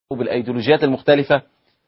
وبالايديولوجيات المختلفه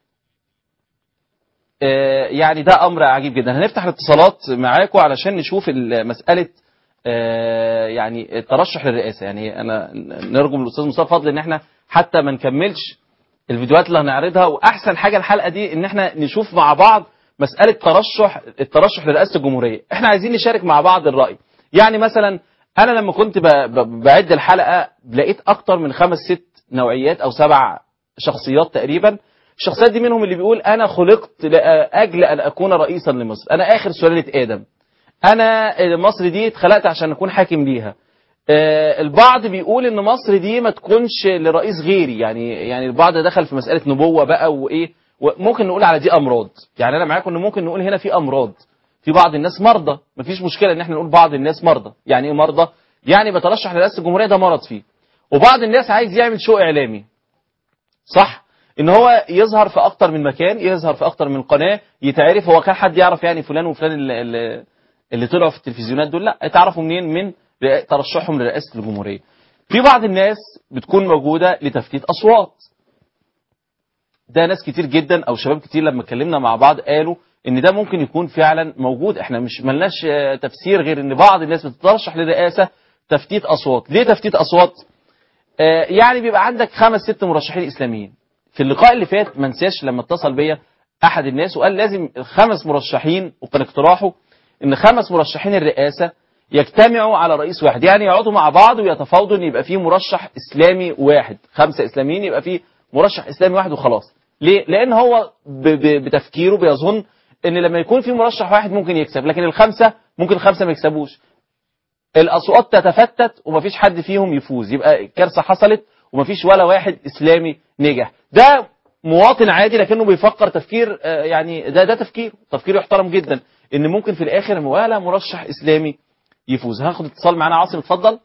آه، يعني ده امر عجيب جدا هنفتح الاتصالات معاكم علشان نشوف ال- مساله آه، يعني الترشح للرئاسه يعني انا نرجو من الاستاذ مصطفى فضل ان احنا حتى ما نكملش الفيديوهات اللي هنعرضها واحسن حاجه الحلقه دي ان احنا نشوف مع بعض مساله ترشح الترشح لرئاسه الجمهوريه احنا عايزين نشارك مع بعض الراي يعني مثلا انا لما كنت ب- ب- بعد الحلقه لقيت اكتر من خمس ست نوعيات او سبع شخصيات تقريبا الشخصيات دي منهم اللي بيقول انا خلقت لاجل ان اكون رئيسا لمصر انا اخر سلاله ادم انا مصر دي اتخلقت عشان اكون حاكم ليها آه، البعض بيقول ان مصر دي ما تكونش لرئيس غيري يعني يعني البعض دخل في مساله نبوه بقى وايه وممكن نقول على دي امراض يعني انا معاكم ان ممكن نقول هنا في امراض في بعض الناس مرضى مفيش مشكله ان احنا نقول بعض الناس مرضى يعني ايه مرضى يعني بترشح لرئاسه الجمهوريه ده مرض فيه وبعض الناس عايز يعمل شو اعلامي صح ان هو يظهر في اكتر من مكان يظهر في اكتر من قناه يتعرف هو كان حد يعرف يعني فلان وفلان اللي, اللي, اللي طلعوا في التلفزيونات دول لا اتعرفوا منين من رئا- ترشحهم لرئاسه الجمهوريه في بعض الناس بتكون موجوده لتفتيت اصوات ده ناس كتير جدا او شباب كتير لما اتكلمنا مع بعض قالوا ان ده ممكن يكون فعلا موجود احنا مش ملناش آه، تفسير غير ان بعض الناس بتترشح للرئاسه تفتيت اصوات ليه تفتيت اصوات آه، يعني بيبقى عندك خمس ست مرشحين اسلاميين في اللقاء اللي فات ما انساش لما اتصل بيا احد الناس وقال لازم خمس مرشحين وكان اقتراحه ان خمس مرشحين الرئاسه يجتمعوا على رئيس واحد يعني يقعدوا مع بعض ويتفاوضوا ان يبقى فيه مرشح اسلامي واحد خمسه اسلاميين يبقى فيه مرشح اسلامي واحد وخلاص ليه لان هو ب- ب- بتفكيره بيظن ان لما يكون في مرشح واحد ممكن يكسب لكن الخمسه ممكن الخمسه ما يكسبوش الاصوات تتفتت ومفيش حد فيهم يفوز يبقى كارثه حصلت ومفيش ولا واحد اسلامي نجح ده مواطن عادي لكنه بيفكر تفكير آه، يعني ده ده تفكير تفكير يحترم جدا ان ممكن في الاخر ولا مرشح اسلامي يفوز هاخد اتصال معانا عاصم اتفضل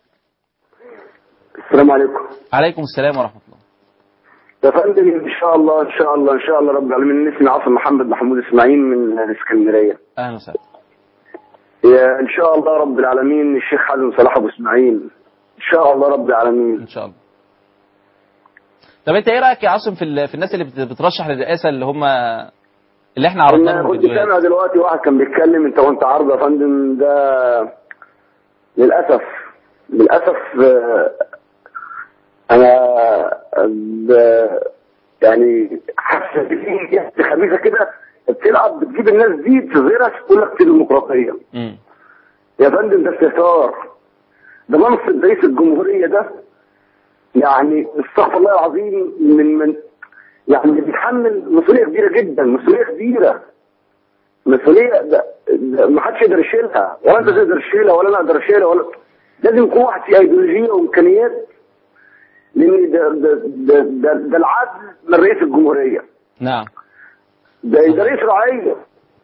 السلام عليكم عليكم السلام ورحمه الله يا فندم ان شاء الله ان شاء الله ان شاء الله رب العالمين اسمي عاصم محمد محمود اسماعيل من الاسكندريه اهلا وسهلا يا ان شاء الله رب العالمين الشيخ حازم صلاح ابو اسماعيل ان شاء الله رب العالمين ان شاء الله طب انت ايه رايك يا عاصم في ال- في الناس اللي بت- بترشح للرئاسه اللي هم اللي احنا عرضنا انا لهم كنت فيديوهات سامع دلوقتي واحد كان بيتكلم انت وانت عارض يا فندم ده للاسف للاسف آه، انا ب- يعني حاسس في حته خبيثه كده بتلعب بتجيب الناس دي تظهرها تقول لك دي ديمقراطيه مم. يا فندم ده استهتار ده منصب رئيس الجمهورية ده يعني استغفر الله العظيم من من يعني بيتحمل مسؤولية كبيرة جدا مسؤولية كبيرة مسؤولية ده, ده ما حدش يقدر يشيلها ولا انت تقدر تشيلها ولا انا اقدر اشيلها ولا لازم يكون واحد في ايديولوجية وامكانيات لان ده ده ده, ده, ده العدل من رئيس الجمهورية نعم ده ده رئيس رعية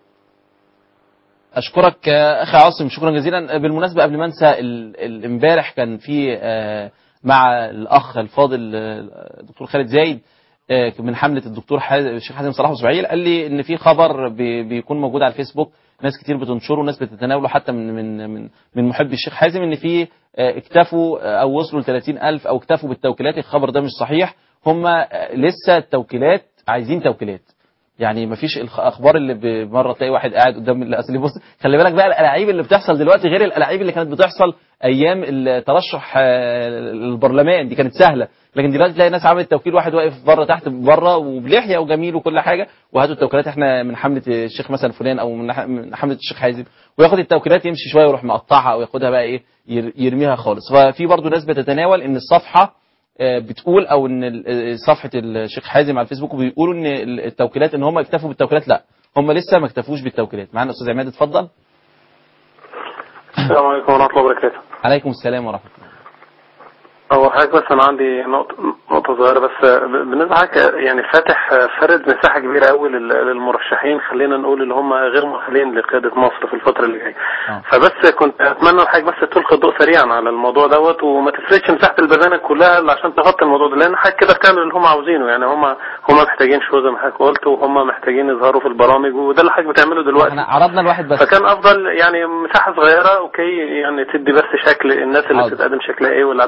اشكرك آه، اخي عاصم شكرا جزيلا آه، بالمناسبه قبل ما انسى ال- ال- امبارح كان في آه، مع الاخ الفاضل آه، الدكتور خالد زايد آه، من حمله الدكتور حاز- الشيخ حازم صلاح اسماعيل قال لي ان في خبر بي- بيكون موجود على الفيسبوك ناس كتير بتنشره وناس بتتناوله حتى من من من من محبي الشيخ حازم ان في آه، اكتفوا آه، او وصلوا ل 30000 او اكتفوا بالتوكيلات الخبر ده مش صحيح هم آه، لسه التوكيلات عايزين توكيلات يعني مفيش الاخبار اللي ب- مره تلاقي واحد قاعد قدام الاصل بص خلي بالك بقى الالاعيب اللي بتحصل دلوقتي غير الالاعيب اللي كانت بتحصل ايام الترشح آه، البرلمان دي كانت سهله لكن دلوقتي تلاقي ناس عملت توكيل واحد واقف بره تحت بره وبلحيه وجميل وكل حاجه وهاتوا التوكيلات احنا من حمله الشيخ مثلا فلان او من ح- من حمله الشيخ حازم وياخد التوكيلات يمشي شويه ويروح مقطعها او ياخدها بقى ايه ير- يرميها خالص ففي برضه ناس بتتناول ان الصفحه آه، بتقول او ان ال- آه، صفحه الشيخ حازم على الفيسبوك بيقولوا ان ال- التوكيلات ان هم اكتفوا بالتوكيلات لا هم لسه ما اكتفوش بالتوكيلات معانا استاذ عماد اتفضل السلام عليكم ورحمة الله وبركاته عليكم السلام ورحمه الله هو حضرتك بس أنا عندي نقطة نقطة صغيرة بس بالنسبة لحضرتك يعني فاتح فرد مساحة كبيرة قوي لل- للمرشحين خلينا نقول اللي هم غير مؤهلين لقيادة مصر في الفترة اللي جاية آه. فبس كنت أتمنى حضرتك بس تلقي الضوء سريعا على الموضوع دوت وما تفردش مساحة البرنامج كلها إلا عشان تغطي الموضوع ده لأن حضرتك كده بتعمل اللي هم عاوزينه يعني هم هم محتاجين شو زي ما حضرتك قلت وهم محتاجين يظهروا في البرامج وده اللي حضرتك بتعمله دلوقتي احنا عرضنا الواحد بس فكان افضل يعني مساحه صغيره اوكي يعني تدي بس شكل الناس اللي حاضر. بتتقدم شكلها ايه والاعداد انا بخ-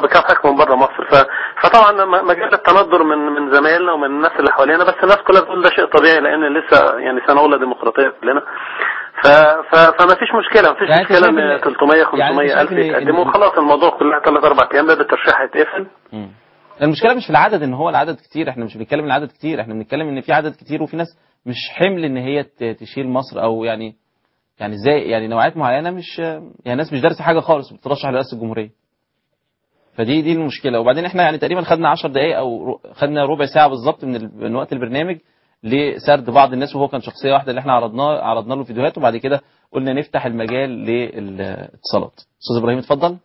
بكام حكم من بره مصر ف... فطبعا م- مجال التندر من من زمايلنا ومن الناس اللي حوالينا بس الناس كلها بتقول ده شيء طبيعي لان لسه يعني سنه اولى ديمقراطيه كلنا ف... ف... فما فيش مشكله ما فيش يعني أنت مشكله شايف ان إن- 300 يعني أنت 500 شايف الف إن- يتقدموا إن- خلاص الموضوع كلها 3 4 ايام باب الترشيح هيتقفل مم. المشكله مش في العدد ان هو العدد كتير احنا مش بنتكلم ان العدد كتير احنا بنتكلم ان في عدد كتير وفي ناس مش حمل ان هي ت- تشيل مصر او يعني يعني ازاي يعني نوعيات معينه مش يعني ناس مش دارسه حاجه خالص بترشح لرئاسه الجمهوريه فدي دي المشكله وبعدين احنا يعني تقريبا خدنا 10 دقائق او ر- خدنا ربع ساعه بالظبط من ال- من وقت البرنامج لسرد بعض الناس وهو كان شخصيه واحده اللي احنا عرضناه عرضنا له فيديوهات وبعد كده قلنا نفتح المجال للاتصالات استاذ ابراهيم اتفضل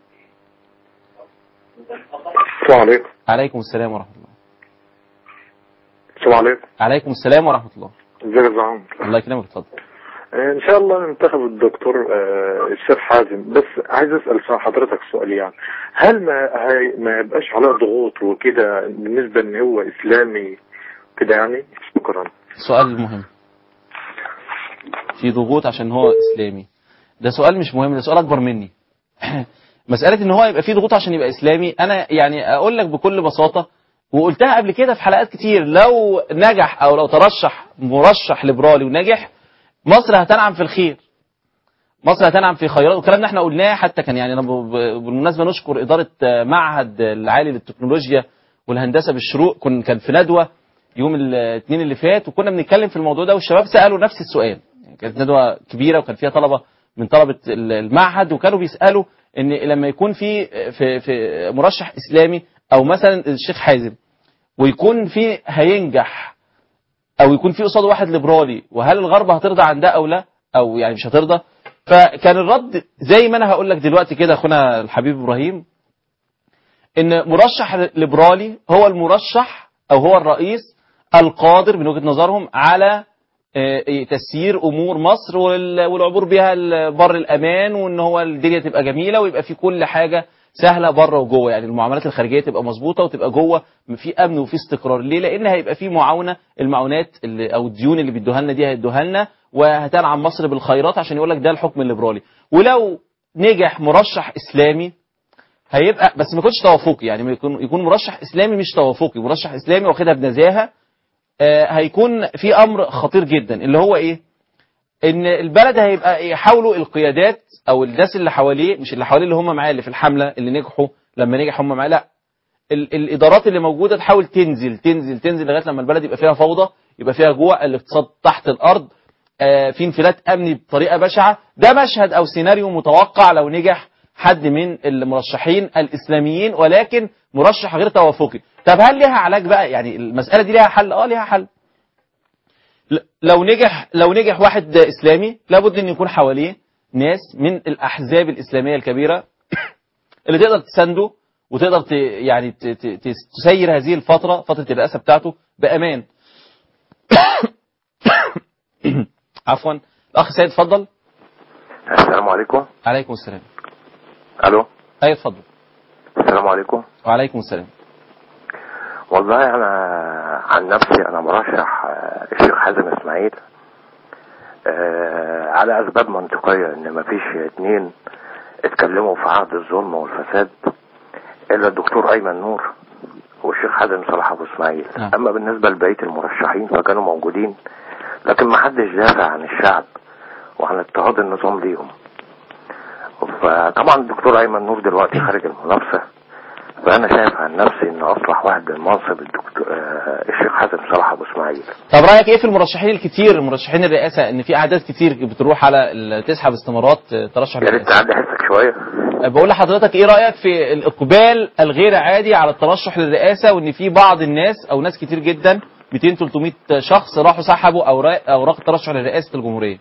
السلام عليكم عليكم السلام ورحمه الله السلام عليكم عليكم السلام ورحمه الله ازيك يا زعيم الله يكرمك اتفضل آه، ان شاء الله ننتخب الدكتور آه، الشيخ حازم بس عايز اسال سؤال- حضرتك سؤال يعني هل ما هي ما يبقاش عليه ضغوط وكده بالنسبه ان هو اسلامي كده يعني شكرا سؤال مهم في ضغوط عشان هو اسلامي ده سؤال مش مهم ده سؤال اكبر مني مساله ان هو يبقى في ضغوط عشان يبقى اسلامي انا يعني اقول لك بكل بساطه وقلتها قبل كده في حلقات كتير لو نجح او لو ترشح مرشح ليبرالي ونجح مصر هتنعم في الخير مصر هتنعم في خيرات والكلام ده احنا قلناه حتى كان يعني انا ب- ب- بالمناسبه نشكر اداره آه، معهد العالي للتكنولوجيا والهندسه بالشروق كن كان في ندوه يوم الاثنين اللي فات وكنا بنتكلم في الموضوع ده والشباب سالوا نفس السؤال يعني كانت ندوه كبيره وكان فيها طلبه من طلبه ال- المعهد وكانوا بيسالوا ان لما يكون في في في مرشح اسلامي او مثلا الشيخ حازم ويكون في هينجح او يكون في قصاده واحد ليبرالي وهل الغرب هترضى عن ده او لا او يعني مش هترضى فكان الرد زي ما انا هقول لك دلوقتي كده اخونا الحبيب ابراهيم ان مرشح ليبرالي هو المرشح او هو الرئيس القادر من وجهة نظرهم على آه، تسيير امور مصر وال- والعبور بها بر الامان وان هو الدنيا تبقى جميله ويبقى في كل حاجه سهله بره وجوه يعني المعاملات الخارجيه تبقى مظبوطه وتبقى جوه في امن وفي استقرار ليه لان هيبقى في معاونه المعونات اللي او الديون اللي بيدوها لنا دي هيدوها لنا وهتنعم مصر بالخيرات عشان يقول لك ده الحكم الليبرالي ولو نجح مرشح اسلامي هيبقى بس ما يكونش توافقي يعني ما يكون يكون مرشح اسلامي مش توافقي مرشح اسلامي واخدها بنزاهه آه، هيكون في امر خطير جدا اللي هو ايه ان البلد هيبقى يحاولوا القيادات او الناس اللي حواليه مش اللي حواليه اللي هم معاه اللي في الحمله اللي نجحوا لما نجح هم معاه لا ال- الادارات اللي موجوده تحاول تنزل تنزل تنزل لغايه لما البلد يبقى فيها فوضى يبقى فيها جوع الاقتصاد تحت الارض آه، في انفلات امني بطريقه بشعه ده مشهد او سيناريو متوقع لو نجح حد من المرشحين الاسلاميين ولكن مرشح غير توافقي طب هل ليها علاج بقى يعني المساله دي ليها حل اه ليها حل ل- لو نجح لو نجح واحد اسلامي لابد ان يكون حواليه ناس من الاحزاب الاسلاميه الكبيره اللي تقدر تسنده وتقدر ت يعني ت ت ت تسير هذه الفتره فتره الرئاسه بتاعته بامان عفوا الاخ سيد اتفضل السلام عليكم عليكم السلام الو ايوه اتفضل السلام عليكم وعليكم السلام والله انا عن نفسي انا مرشح آه، الشيخ حازم اسماعيل آه، على اسباب منطقيه ان مفيش اتنين اتكلموا في عهد الظلم والفساد الا الدكتور ايمن نور والشيخ حازم صلاح ابو اسماعيل نعم. اما بالنسبه لبقيه المرشحين فكانوا موجودين لكن ما حدش دافع عن الشعب وعن اضطهاد النظام ليهم فطبعا الدكتور ايمن نور دلوقتي خارج المنافسه فانا شايف عن نفسي ان اصلح واحد للمنصب الدكتور آه الشيخ حازم صلاح ابو اسماعيل طب رايك ايه في المرشحين الكتير مرشحين الرئاسه ان في اعداد كتير بتروح على ال- تسحب استمارات آه، ترشح يا ريت للرئاسه تعدي حسك شويه بقول لحضرتك ايه رايك في الاقبال الغير عادي على الترشح للرئاسه وان في بعض الناس او ناس كتير جدا 200 300 شخص راحوا سحبوا اوراق اوراق الترشح لرئاسه الجمهوريه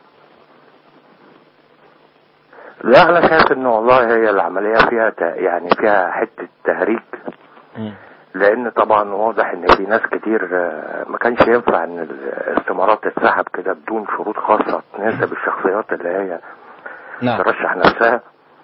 لا انا شايف ان والله هي العمليه فيها ت... يعني فيها حته تهريج لان طبعا واضح ان في ناس كتير آه، ما كانش ينفع ان الاستمارات تتسحب كده بدون شروط خاصه تناسب الشخصيات اللي هي نعم ترشح نفسها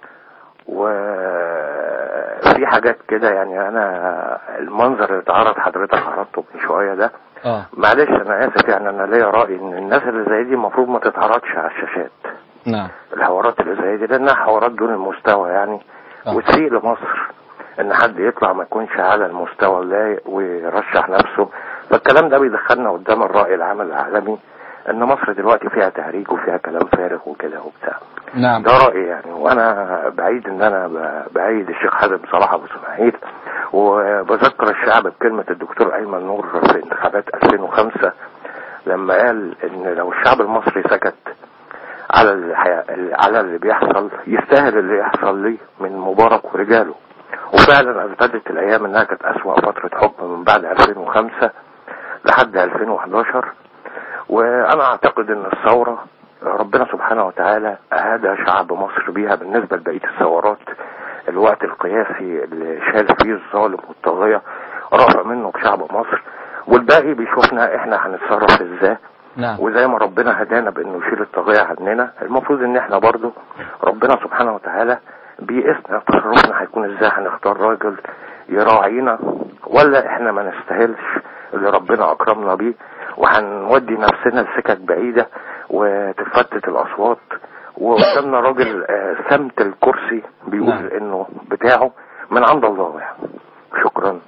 وفي حاجات كده يعني انا المنظر اللي اتعرض حضرتك عرضته من شويه ده اه معلش انا اسف يعني انا ليا راي ان الناس اللي زي دي المفروض ما تتعرضش على الشاشات نعم الحوارات اللي زي دي لانها حوارات دون المستوى يعني آه. وتسيء لمصر ان حد يطلع ما يكونش على المستوى اللايق ويرشح نفسه فالكلام ده بيدخلنا قدام الرأي العام العالمي ان مصر دلوقتي فيها تهريج وفيها كلام فارغ وكده وبتاع نعم ده رأيي يعني وانا بعيد ان انا ب- بعيد الشيخ حازم صلاح ابو اسماعيل وبذكر الشعب بكلمة الدكتور ايمن نور في انتخابات 2005 لما قال ان لو الشعب المصري سكت على الحياة على اللي بيحصل يستاهل اللي يحصل ليه من مبارك ورجاله وفعلا اثبتت الايام انها كانت اسوأ فترة حكم من بعد 2005 لحد 2011 وانا اعتقد ان الثورة ربنا سبحانه وتعالى اهدى شعب مصر بيها بالنسبة لبقية الثورات الوقت القياسي اللي شال فيه الظالم والطاغية رافع منه بشعب مصر والباقي بيشوفنا احنا هنتصرف ازاي نعم وزي ما ربنا هدانا بانه يشيل الطاغية عننا المفروض ان احنا برضو ربنا سبحانه وتعالى بيقيسنا تصرفنا هيكون ازاي هنختار راجل يراعينا ولا احنا ما نستاهلش اللي ربنا اكرمنا بيه وهنودي نفسنا لسكك بعيدة وتفتت الاصوات وقدامنا راجل آه، سمت الكرسي بيقول نعم. انه بتاعه من عند الله يعني شكرا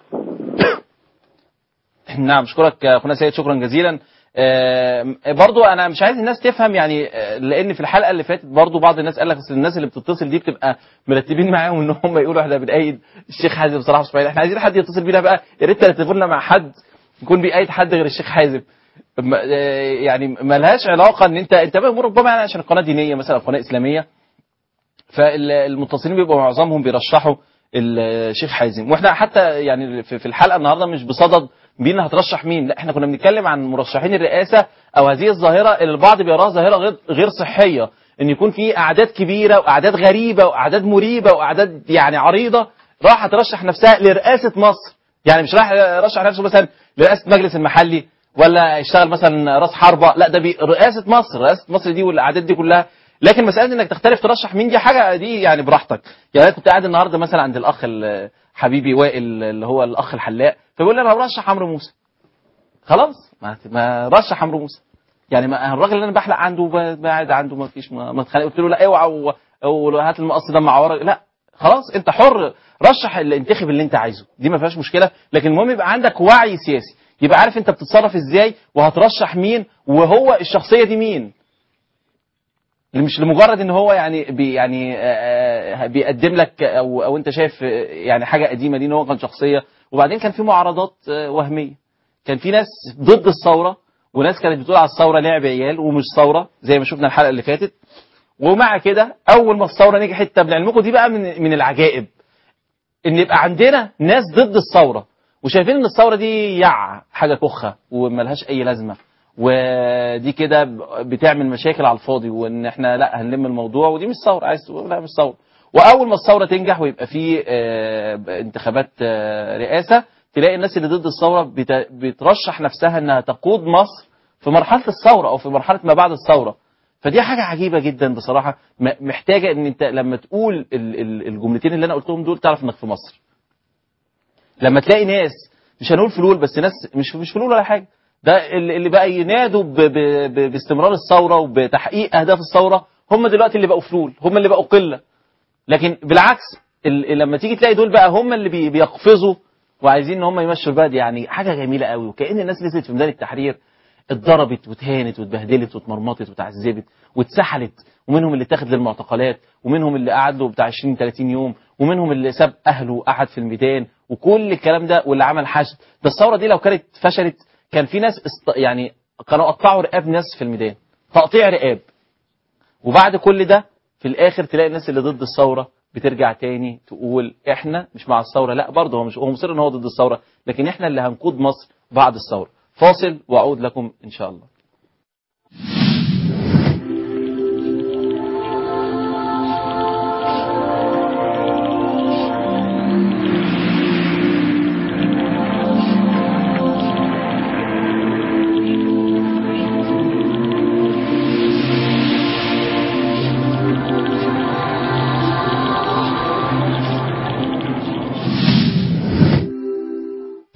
نعم اشكرك يا اخونا سيد شكرا جزيلا آه، برضو انا مش عايز الناس تفهم يعني آه، لان في الحلقه اللي فاتت برضو بعض الناس قال لك أصل الناس اللي بتتصل دي بتبقى مرتبين معاهم ان هم يقولوا احنا بنأيد الشيخ حازم بصراحه اسماعيل احنا عايزين حد يتصل بينا بقى يا ريت ترتبوا لنا مع حد يكون بيأيد حد غير الشيخ حازم م- آه، يعني ملهاش علاقه ان انت انت بقى ربما يعني عشان قناه دينيه مثلا أو قناه اسلاميه فالمتصلين بيبقوا معظمهم بيرشحوا الشيخ حازم واحنا حتى يعني في في الحلقه النهارده مش بصدد مين هترشح مين لا احنا كنا بنتكلم عن مرشحين الرئاسه او هذه الظاهره اللي البعض بيراها ظاهره غير غير صحيه ان يكون في اعداد كبيره واعداد غريبه واعداد مريبه واعداد يعني عريضه راح ترشح نفسها لرئاسه مصر يعني مش راح يرشح نفسه مثلا لرئاسه مجلس المحلي ولا يشتغل مثلا راس حربه لا ده بي- رئاسه مصر رئاسه مصر دي والاعداد دي كلها لكن مساله انك تختلف ترشح مين دي حاجه دي يعني براحتك يعني انا كنت قاعد النهارده مثلا عند الاخ ال- حبيبي وائل اللي هو الاخ الحلاق فبيقول لي انا برشح عمرو موسى خلاص ما, ما رشح عمرو موسى يعني ما الراجل اللي انا بحلق عنده ب- قاعد عنده ما فيش ما ما اتخانق قلت له لا اوعى و- وهات المقص ده مع ورا لا خلاص انت حر رشح اللي انتخب اللي انت عايزه دي ما فيهاش مشكله لكن المهم يبقى عندك وعي سياسي يبقى عارف انت بتتصرف ازاي وهترشح مين وهو الشخصيه دي مين مش لمجرد ان هو يعني بي يعني آه، آه، بيقدم لك او او انت شايف آه، يعني حاجه قديمه دي ان هو كان شخصيه وبعدين كان في معارضات آه، وهميه كان في ناس ضد الثوره وناس كانت بتقول على الثوره لعب عيال ومش ثوره زي ما شفنا الحلقه اللي فاتت ومع كده اول ما الثوره نجحت طب لعلمكم دي بقى من من العجائب ان يبقى عندنا ناس ضد الثوره وشايفين ان الثوره دي يع حاجه كخه وملهاش اي لازمه ودي كده بتعمل مشاكل على الفاضي وان احنا لا هنلم الموضوع ودي مش ثوره عايز تقول لا مش ثوره واول ما الثوره تنجح ويبقى في آه، انتخابات آه، رئاسه تلاقي الناس اللي ضد الثوره بت- بترشح نفسها انها تقود مصر في مرحله الثوره او في مرحله ما بعد الثوره فدي حاجه عجيبه جدا بصراحه م- محتاجه ان انت لما تقول ال- ال- الجملتين اللي انا قلتهم دول تعرف انك في مصر لما تلاقي ناس مش هنقول فلول بس ناس مش مش فلول ولا حاجه ده اللي اللي بقى ينادوا ب- ب- ب- باستمرار الثوره وبتحقيق اهداف الثوره هم دلوقتي اللي بقوا فلول هم اللي بقوا قله لكن بالعكس ال- لما تيجي تلاقي دول بقى هم اللي بي- بيقفزوا وعايزين ان هم يمشوا البلد يعني حاجه جميله قوي وكأن الناس نزلت في ميدان التحرير اتضربت واتهانت واتبهدلت واتمرمطت واتعذبت واتسحلت ومنهم اللي اتاخد للمعتقلات ومنهم اللي قعد له بتاع 20 30 يوم ومنهم اللي ساب اهله وقعد في الميدان وكل الكلام ده واللي عمل حشد ده الثوره دي لو كانت فشلت كان في ناس است... يعني كانوا قطعوا رقاب ناس في الميدان تقطيع رقاب وبعد كل ده في الاخر تلاقي الناس اللي ضد الثوره بترجع تاني تقول احنا مش مع الثوره لا برضه هو مش هو مصر ان هو ضد الثوره لكن احنا اللي هنقود مصر بعد الثوره فاصل واعود لكم ان شاء الله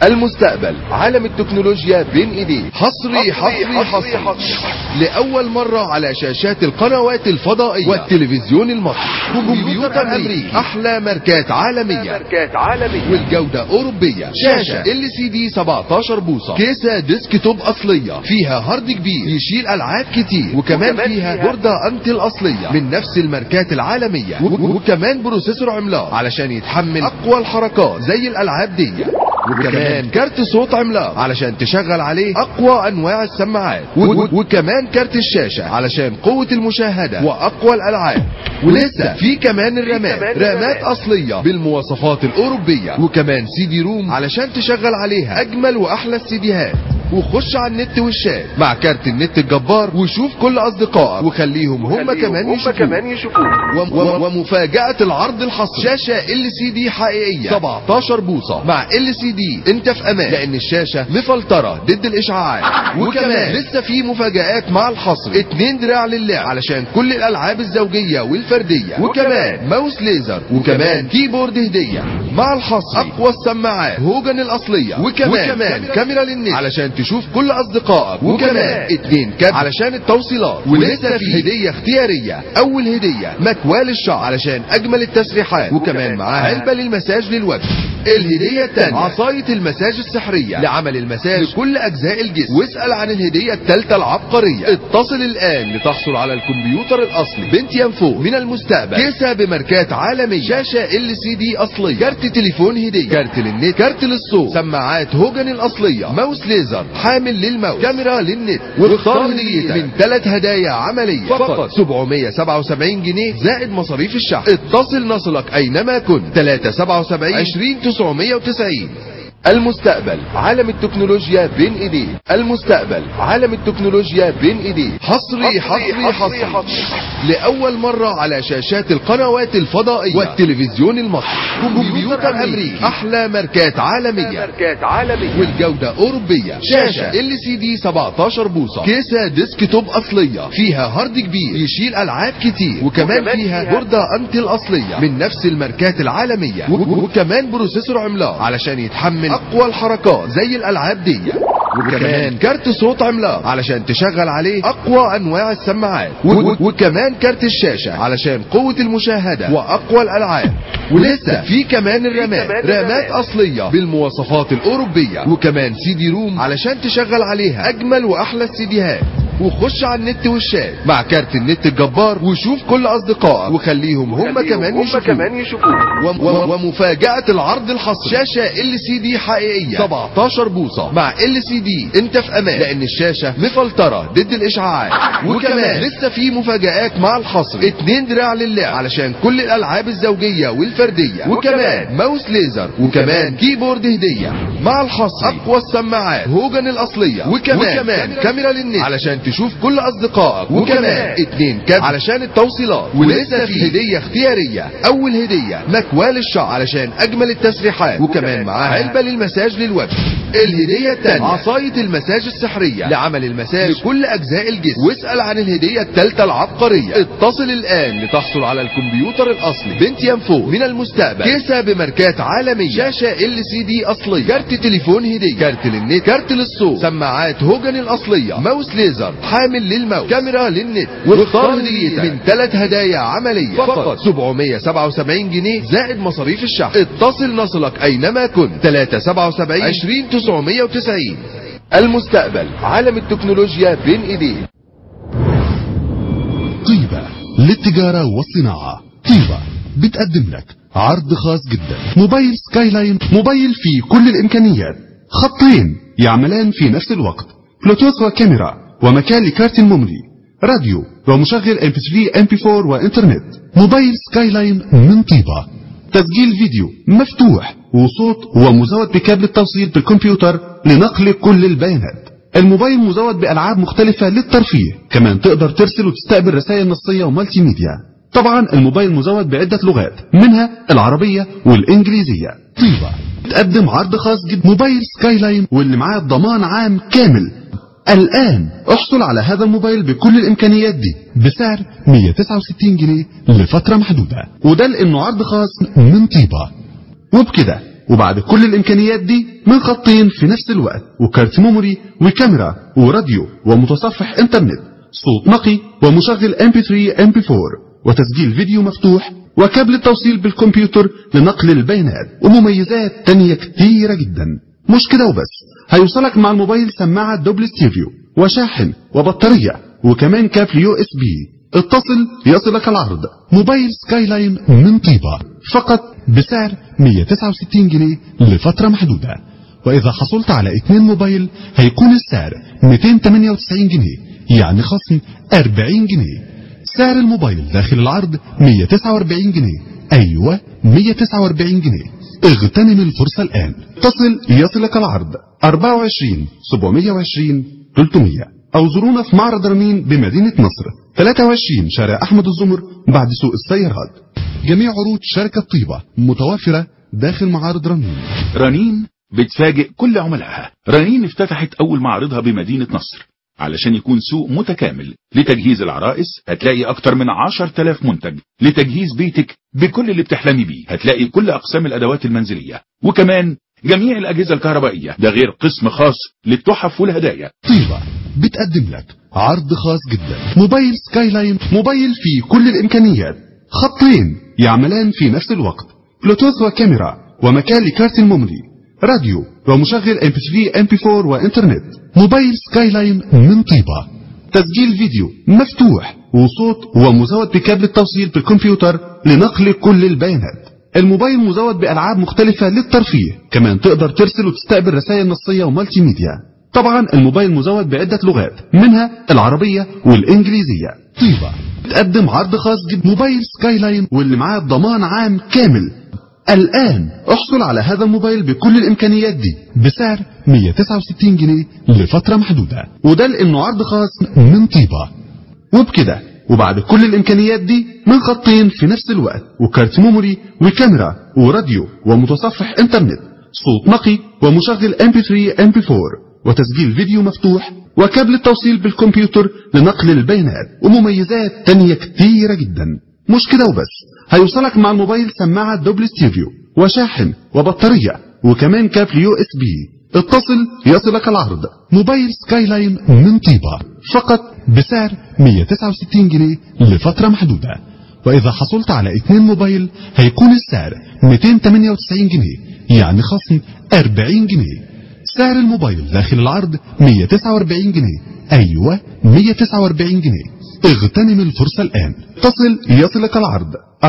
المستقبل عالم التكنولوجيا بين ايديه حصري حصري حصري, حصري لأول مرة على شاشات القنوات الفضائية والتلفزيون المصري كمبيوتر أمريكي أحلى ماركات عالمية ماركات عالمية والجودة أوروبية شاشة ال سي دي 17 بوصة كيسة ديسك توب أصلية فيها هارد كبير يشيل ألعاب كتير وكمان فيها بوردة أنتل أصلية من نفس الماركات العالمية و- وكمان بروسيسور عملاق علشان يتحمل أقوى الحركات زي الألعاب دي وكمان كارت صوت عملاق علشان تشغل عليه اقوى انواع السماعات و- و- وكمان كارت الشاشة علشان قوة المشاهدة واقوى الالعاب ولسه في كمان الرامات رامات اصلية بالمواصفات الاوروبية وكمان سي دي روم علشان تشغل عليها اجمل واحلى السيديهات وخش على النت والشات مع كارت النت الجبار وشوف كل اصدقائك وخليهم هم كمان يشوفوه كمان يشوفوه ومفاجأة العرض الحصري شاشة ال سي دي حقيقية 17 بوصة مع ال سي دي انت في امان لان الشاشة مفلترة ضد الاشعاعات وكمان لسه في مفاجآت مع الحصر اتنين دراع للعب علشان كل الالعاب الزوجية والفردية وكمان ماوس ليزر وكمان كيبورد هدية مع الحصر اقوى السماعات هوجن الاصلية وكمان, وكمان كاميرا للنت علشان تشوف كل اصدقائك وكمان اتنين كاب علشان التوصيلات ولسه في هدية اختيارية اول هدية مكوال الشعر علشان اجمل التسريحات وكمان معاها علبة للمساج للوجه الهدية التانية عصاية المساج السحرية لعمل المساج لكل اجزاء الجسم واسأل عن الهدية التالتة العبقرية اتصل الان لتحصل على الكمبيوتر الاصلي بنتيام فوق من المستقبل كيسة بماركات عالمية شاشة ال سي دي اصلية كارت تليفون هدية كارت للنت كارت للصوت سماعات هوجن الاصلية ماوس ليزر حامل للماوس كاميرا للنت واختار هديتك من ثلاث هدايا عملية فقط 777 جنيه زائد مصاريف الشحن اتصل نصلك اينما كنت 377 20 990 المستقبل عالم التكنولوجيا بين ايديه المستقبل عالم التكنولوجيا بين ايديه حصري حصري حصري, حصري لأول مرة على شاشات القنوات الفضائية والتلفزيون المصري كمبيوتر أمريكي أحلى ماركات عالمية ماركات عالمية والجودة أوروبية شاشة ال سي دي 17 بوصة كيسة ديسك توب أصلية فيها هارد كبير يشيل ألعاب كتير وكمان فيها بوردة أنتل أصلية من نفس الماركات العالمية و- وكمان بروسيسور عملاق علشان يتحمل أقوى الحركات زي الألعاب دي وكمان كارت صوت عملاق علشان تشغل عليه اقوى انواع السماعات و- و- وكمان كارت الشاشة علشان قوة المشاهدة واقوى الالعاب ولسه في كمان الرامات رامات اصلية بالمواصفات الاوروبية وكمان سي دي روم علشان تشغل عليها اجمل واحلى السيديهات وخش على النت والشات مع كارت النت الجبار وشوف كل اصدقائك وخليهم هم كمان يشوفوه كمان يشوفوه ومفاجأة العرض الحصري شاشة ال سي دي حقيقية 17 بوصة مع ال سي دي انت في امان لان الشاشة مفلترة ضد الاشعاعات وكمان لسه في مفاجآت مع الحصر اتنين دراع للعب علشان كل الالعاب الزوجية والفردية وكمان ماوس ليزر وكمان كيبورد هدية مع الحصر اقوى السماعات هوجن الاصلية وكمان, وكمان كاميرا للنت علشان تشوف كل اصدقائك وكمان اتنين كاب علشان التوصيلات ولسه في هدية اختيارية اول هدية مكوال الشعر علشان اجمل التسريحات وكمان معاها علبة للمساج للوجه الهدية التانية عصاية المساج السحرية لعمل المساج لكل اجزاء الجسم واسأل عن الهدية التالتة العبقرية اتصل الان لتحصل على الكمبيوتر الاصلي بنتيام فوق من المستقبل كيسة بماركات عالمية شاشة ال سي دي اصلية كارت تليفون هدية كارت للنت كارت للصوت سماعات هوجن الاصلية ماوس ليزر حامل للماوس كاميرا للنت واختار هديتك من ثلاث هدايا عملية فقط 777 جنيه زائد مصاريف الشحن اتصل نصلك اينما كنت 377 20 990 المستقبل عالم التكنولوجيا بين ايديه طيبة للتجارة والصناعة طيبة بتقدم لك عرض خاص جدا موبايل سكاي لاين موبايل فيه كل الإمكانيات خطين يعملان في نفس الوقت بلوتوث وكاميرا ومكان لكارت الميموري راديو ومشغل MP3 MP4 وإنترنت موبايل سكاي لاين من طيبة تسجيل فيديو مفتوح وصوت ومزود بكابل التوصيل بالكمبيوتر لنقل كل البيانات الموبايل مزود بألعاب مختلفة للترفيه كمان تقدر ترسل وتستقبل رسائل نصية ومالتي ميديا طبعا الموبايل مزود بعدة لغات منها العربية والإنجليزية طيبة تقدم عرض خاص جدا موبايل سكاي لاين واللي معاه ضمان عام كامل الآن احصل على هذا الموبايل بكل الإمكانيات دي بسعر 169 جنيه لفترة محدودة وده لأنه عرض خاص من طيبة وبكده وبعد كل الامكانيات دي من خطين في نفس الوقت وكارت ميموري وكاميرا وراديو ومتصفح انترنت صوت نقي ومشغل MP3 MP4 وتسجيل فيديو مفتوح وكابل التوصيل بالكمبيوتر لنقل البيانات ومميزات تانية كتيرة جدا مش كده وبس هيوصلك مع الموبايل سماعة دوبل ستيريو وشاحن وبطارية وكمان كابل يو اس بي اتصل يصلك العرض موبايل سكاي لاين من طيبة فقط بسعر 169 جنيه لفترة محدودة وإذا حصلت على اتنين موبايل هيكون السعر 298 جنيه يعني خصم 40 جنيه سعر الموبايل داخل العرض 149 جنيه أيوة 149 جنيه اغتنم الفرصة الآن اتصل يصلك العرض 24 720 300 أو زورونا في معرض رنين بمدينة نصر 23 شارع أحمد الزمر بعد سوق السيارات جميع عروض شركة طيبة متوافرة داخل معارض رنين رنين بتفاجئ كل عملائها رنين افتتحت أول معرضها بمدينة نصر علشان يكون سوق متكامل لتجهيز العرائس هتلاقي أكتر من عشر تلاف منتج لتجهيز بيتك بكل اللي بتحلمي بيه هتلاقي كل أقسام الأدوات المنزلية وكمان جميع الأجهزة الكهربائية ده غير قسم خاص للتحف والهدايا طيبة بتقدم لك عرض خاص جدا موبايل سكاي لاين موبايل فيه كل الإمكانيات خطين يعملان في نفس الوقت بلوتوث وكاميرا ومكان لكارت الميموري راديو ومشغل MP3 MP4 وإنترنت موبايل سكاي لاين من طيبة تسجيل فيديو مفتوح وصوت ومزود بكابل التوصيل بالكمبيوتر لنقل كل البيانات الموبايل مزود بألعاب مختلفة للترفيه كمان تقدر ترسل وتستقبل رسائل نصية ومالتي ميديا طبعا الموبايل مزود بعدة لغات منها العربية والإنجليزية طيبة تقدم عرض خاص جدا موبايل سكاي لاين واللي معاه ضمان عام كامل الآن احصل على هذا الموبايل بكل الإمكانيات دي بسعر 169 جنيه لفترة محدودة وده لأنه عرض خاص من طيبة وبكده وبعد كل الإمكانيات دي من خطين في نفس الوقت وكارت ميموري وكاميرا وراديو ومتصفح انترنت صوت نقي ومشغل MP3 MP4 وتسجيل فيديو مفتوح وكابل التوصيل بالكمبيوتر لنقل البيانات ومميزات تانية كتيرة جدا مش كده وبس هيوصلك مع الموبايل سماعة دوبل ستيريو وشاحن وبطارية وكمان كابل يو اس بي اتصل يصلك العرض موبايل سكاي لاين من طيبة فقط بسعر 169 جنيه لفترة محدودة وإذا حصلت على اتنين موبايل هيكون السعر 298 جنيه يعني خصم 40 جنيه سعر الموبايل داخل العرض 149 جنيه أيوة 149 جنيه اغتنم الفرصة الآن اتصل يصلك العرض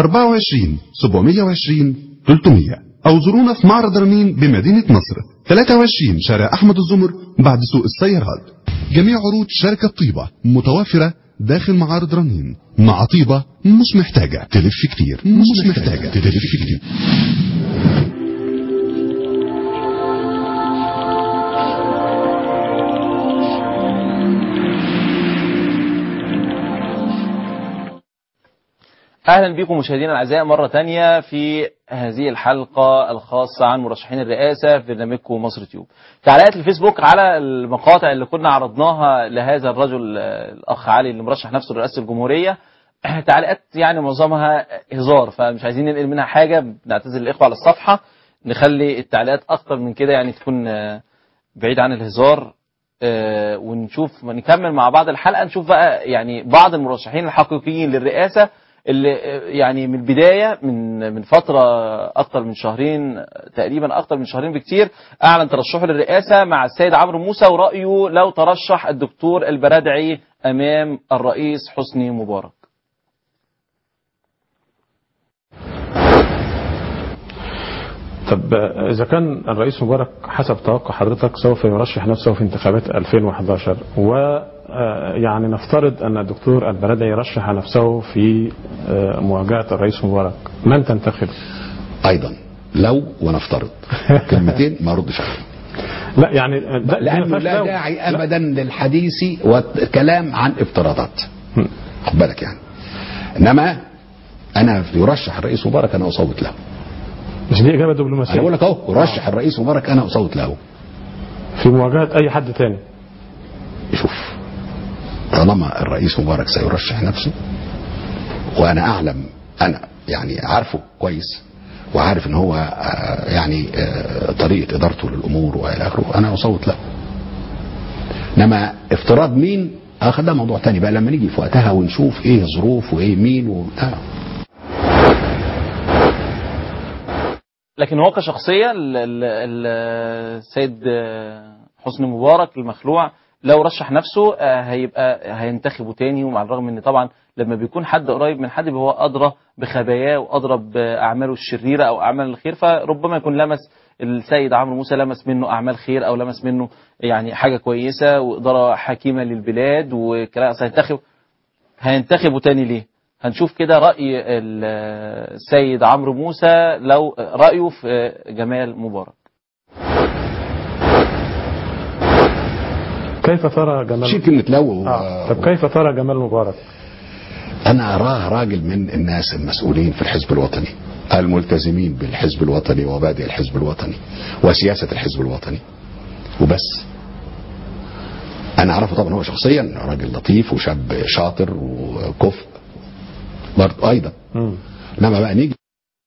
24 720 300 أو زورونا في معرض رنين بمدينة نصر 23 شارع أحمد الزمر بعد سوق السيارات جميع عروض شركة طيبة متوافرة داخل معارض رنين مع طيبة مش محتاجة تلف كتير مش محتاجة تلف كتير اهلا بكم مشاهدينا الاعزاء مره تانية في هذه الحلقه الخاصه عن مرشحين الرئاسه في برنامجكم مصر تيوب. تعليقات الفيسبوك على المقاطع اللي كنا عرضناها لهذا الرجل آه، الاخ علي اللي مرشح نفسه لرئاسه الجمهوريه تعليقات يعني معظمها هزار فمش عايزين ننقل منها حاجه بنعتذر الاخوه على الصفحه نخلي التعليقات اكتر من كده يعني تكون آه، بعيد عن الهزار آه، ونشوف نكمل مع بعض الحلقه نشوف بقى يعني بعض المرشحين الحقيقيين للرئاسه اللي يعني من البدايه من من فتره اكتر من شهرين تقريبا اكتر من شهرين بكتير اعلن ترشحه للرئاسه مع السيد عمرو موسى ورايه لو ترشح الدكتور البرادعي امام الرئيس حسني مبارك. طب إذا كان الرئيس مبارك حسب توقع حضرتك سوف يرشح نفسه في انتخابات 2011 و آه، يعني نفترض أن الدكتور البرادعي يرشح نفسه في آه، مواجهة الرئيس مبارك من تنتخب؟ ايضا لو ونفترض كلمتين ما ردش عليهم لا يعني آه، ده- دي ما لانه فيهاش لا لو. داعي ابدا للحديث والكلام عن افتراضات خد بالك يعني انما انا يرشح الرئيس مبارك انا اصوت له مش دي إجابة دبلوماسية انا بقول لك اهو يرشح الرئيس مبارك انا اصوت له في مواجهة أي حد تاني شوف طالما الرئيس مبارك سيرشح نفسه وانا اعلم انا يعني عارفه كويس وعارف ان هو آه، يعني آه، طريقه ادارته للامور والى اخره انا اصوت له انما افتراض مين اخد ده موضوع تاني بقى لما نيجي في وقتها ونشوف ايه الظروف وايه مين و... آه. لكن هو كشخصية ال- ال- ال- السيد آه، حسني مبارك المخلوع لو رشح نفسه آه، هيبقى هينتخبه تاني ومع الرغم ان طبعا لما بيكون حد قريب من حد هو ادرى بخباياه وادرى باعماله الشريره او اعمال الخير فربما يكون لمس السيد عمرو موسى لمس منه اعمال خير او لمس منه يعني حاجه كويسه واداره حكيمه للبلاد وكلام هينتخب هينتخبوا تاني ليه؟ هنشوف كده رأي ال- السيد عمرو موسى لو رأيه في جمال مبارك كيف ترى جمال شيء كلمه لو آه. طب كيف ترى جمال مبارك انا اراه راجل من الناس المسؤولين في الحزب الوطني الملتزمين بالحزب الوطني ومبادئ الحزب الوطني وسياسه الحزب الوطني وبس انا اعرفه طبعا هو شخصيا راجل لطيف وشاب شاطر وكفء برضه ايضا انما بقى نيجي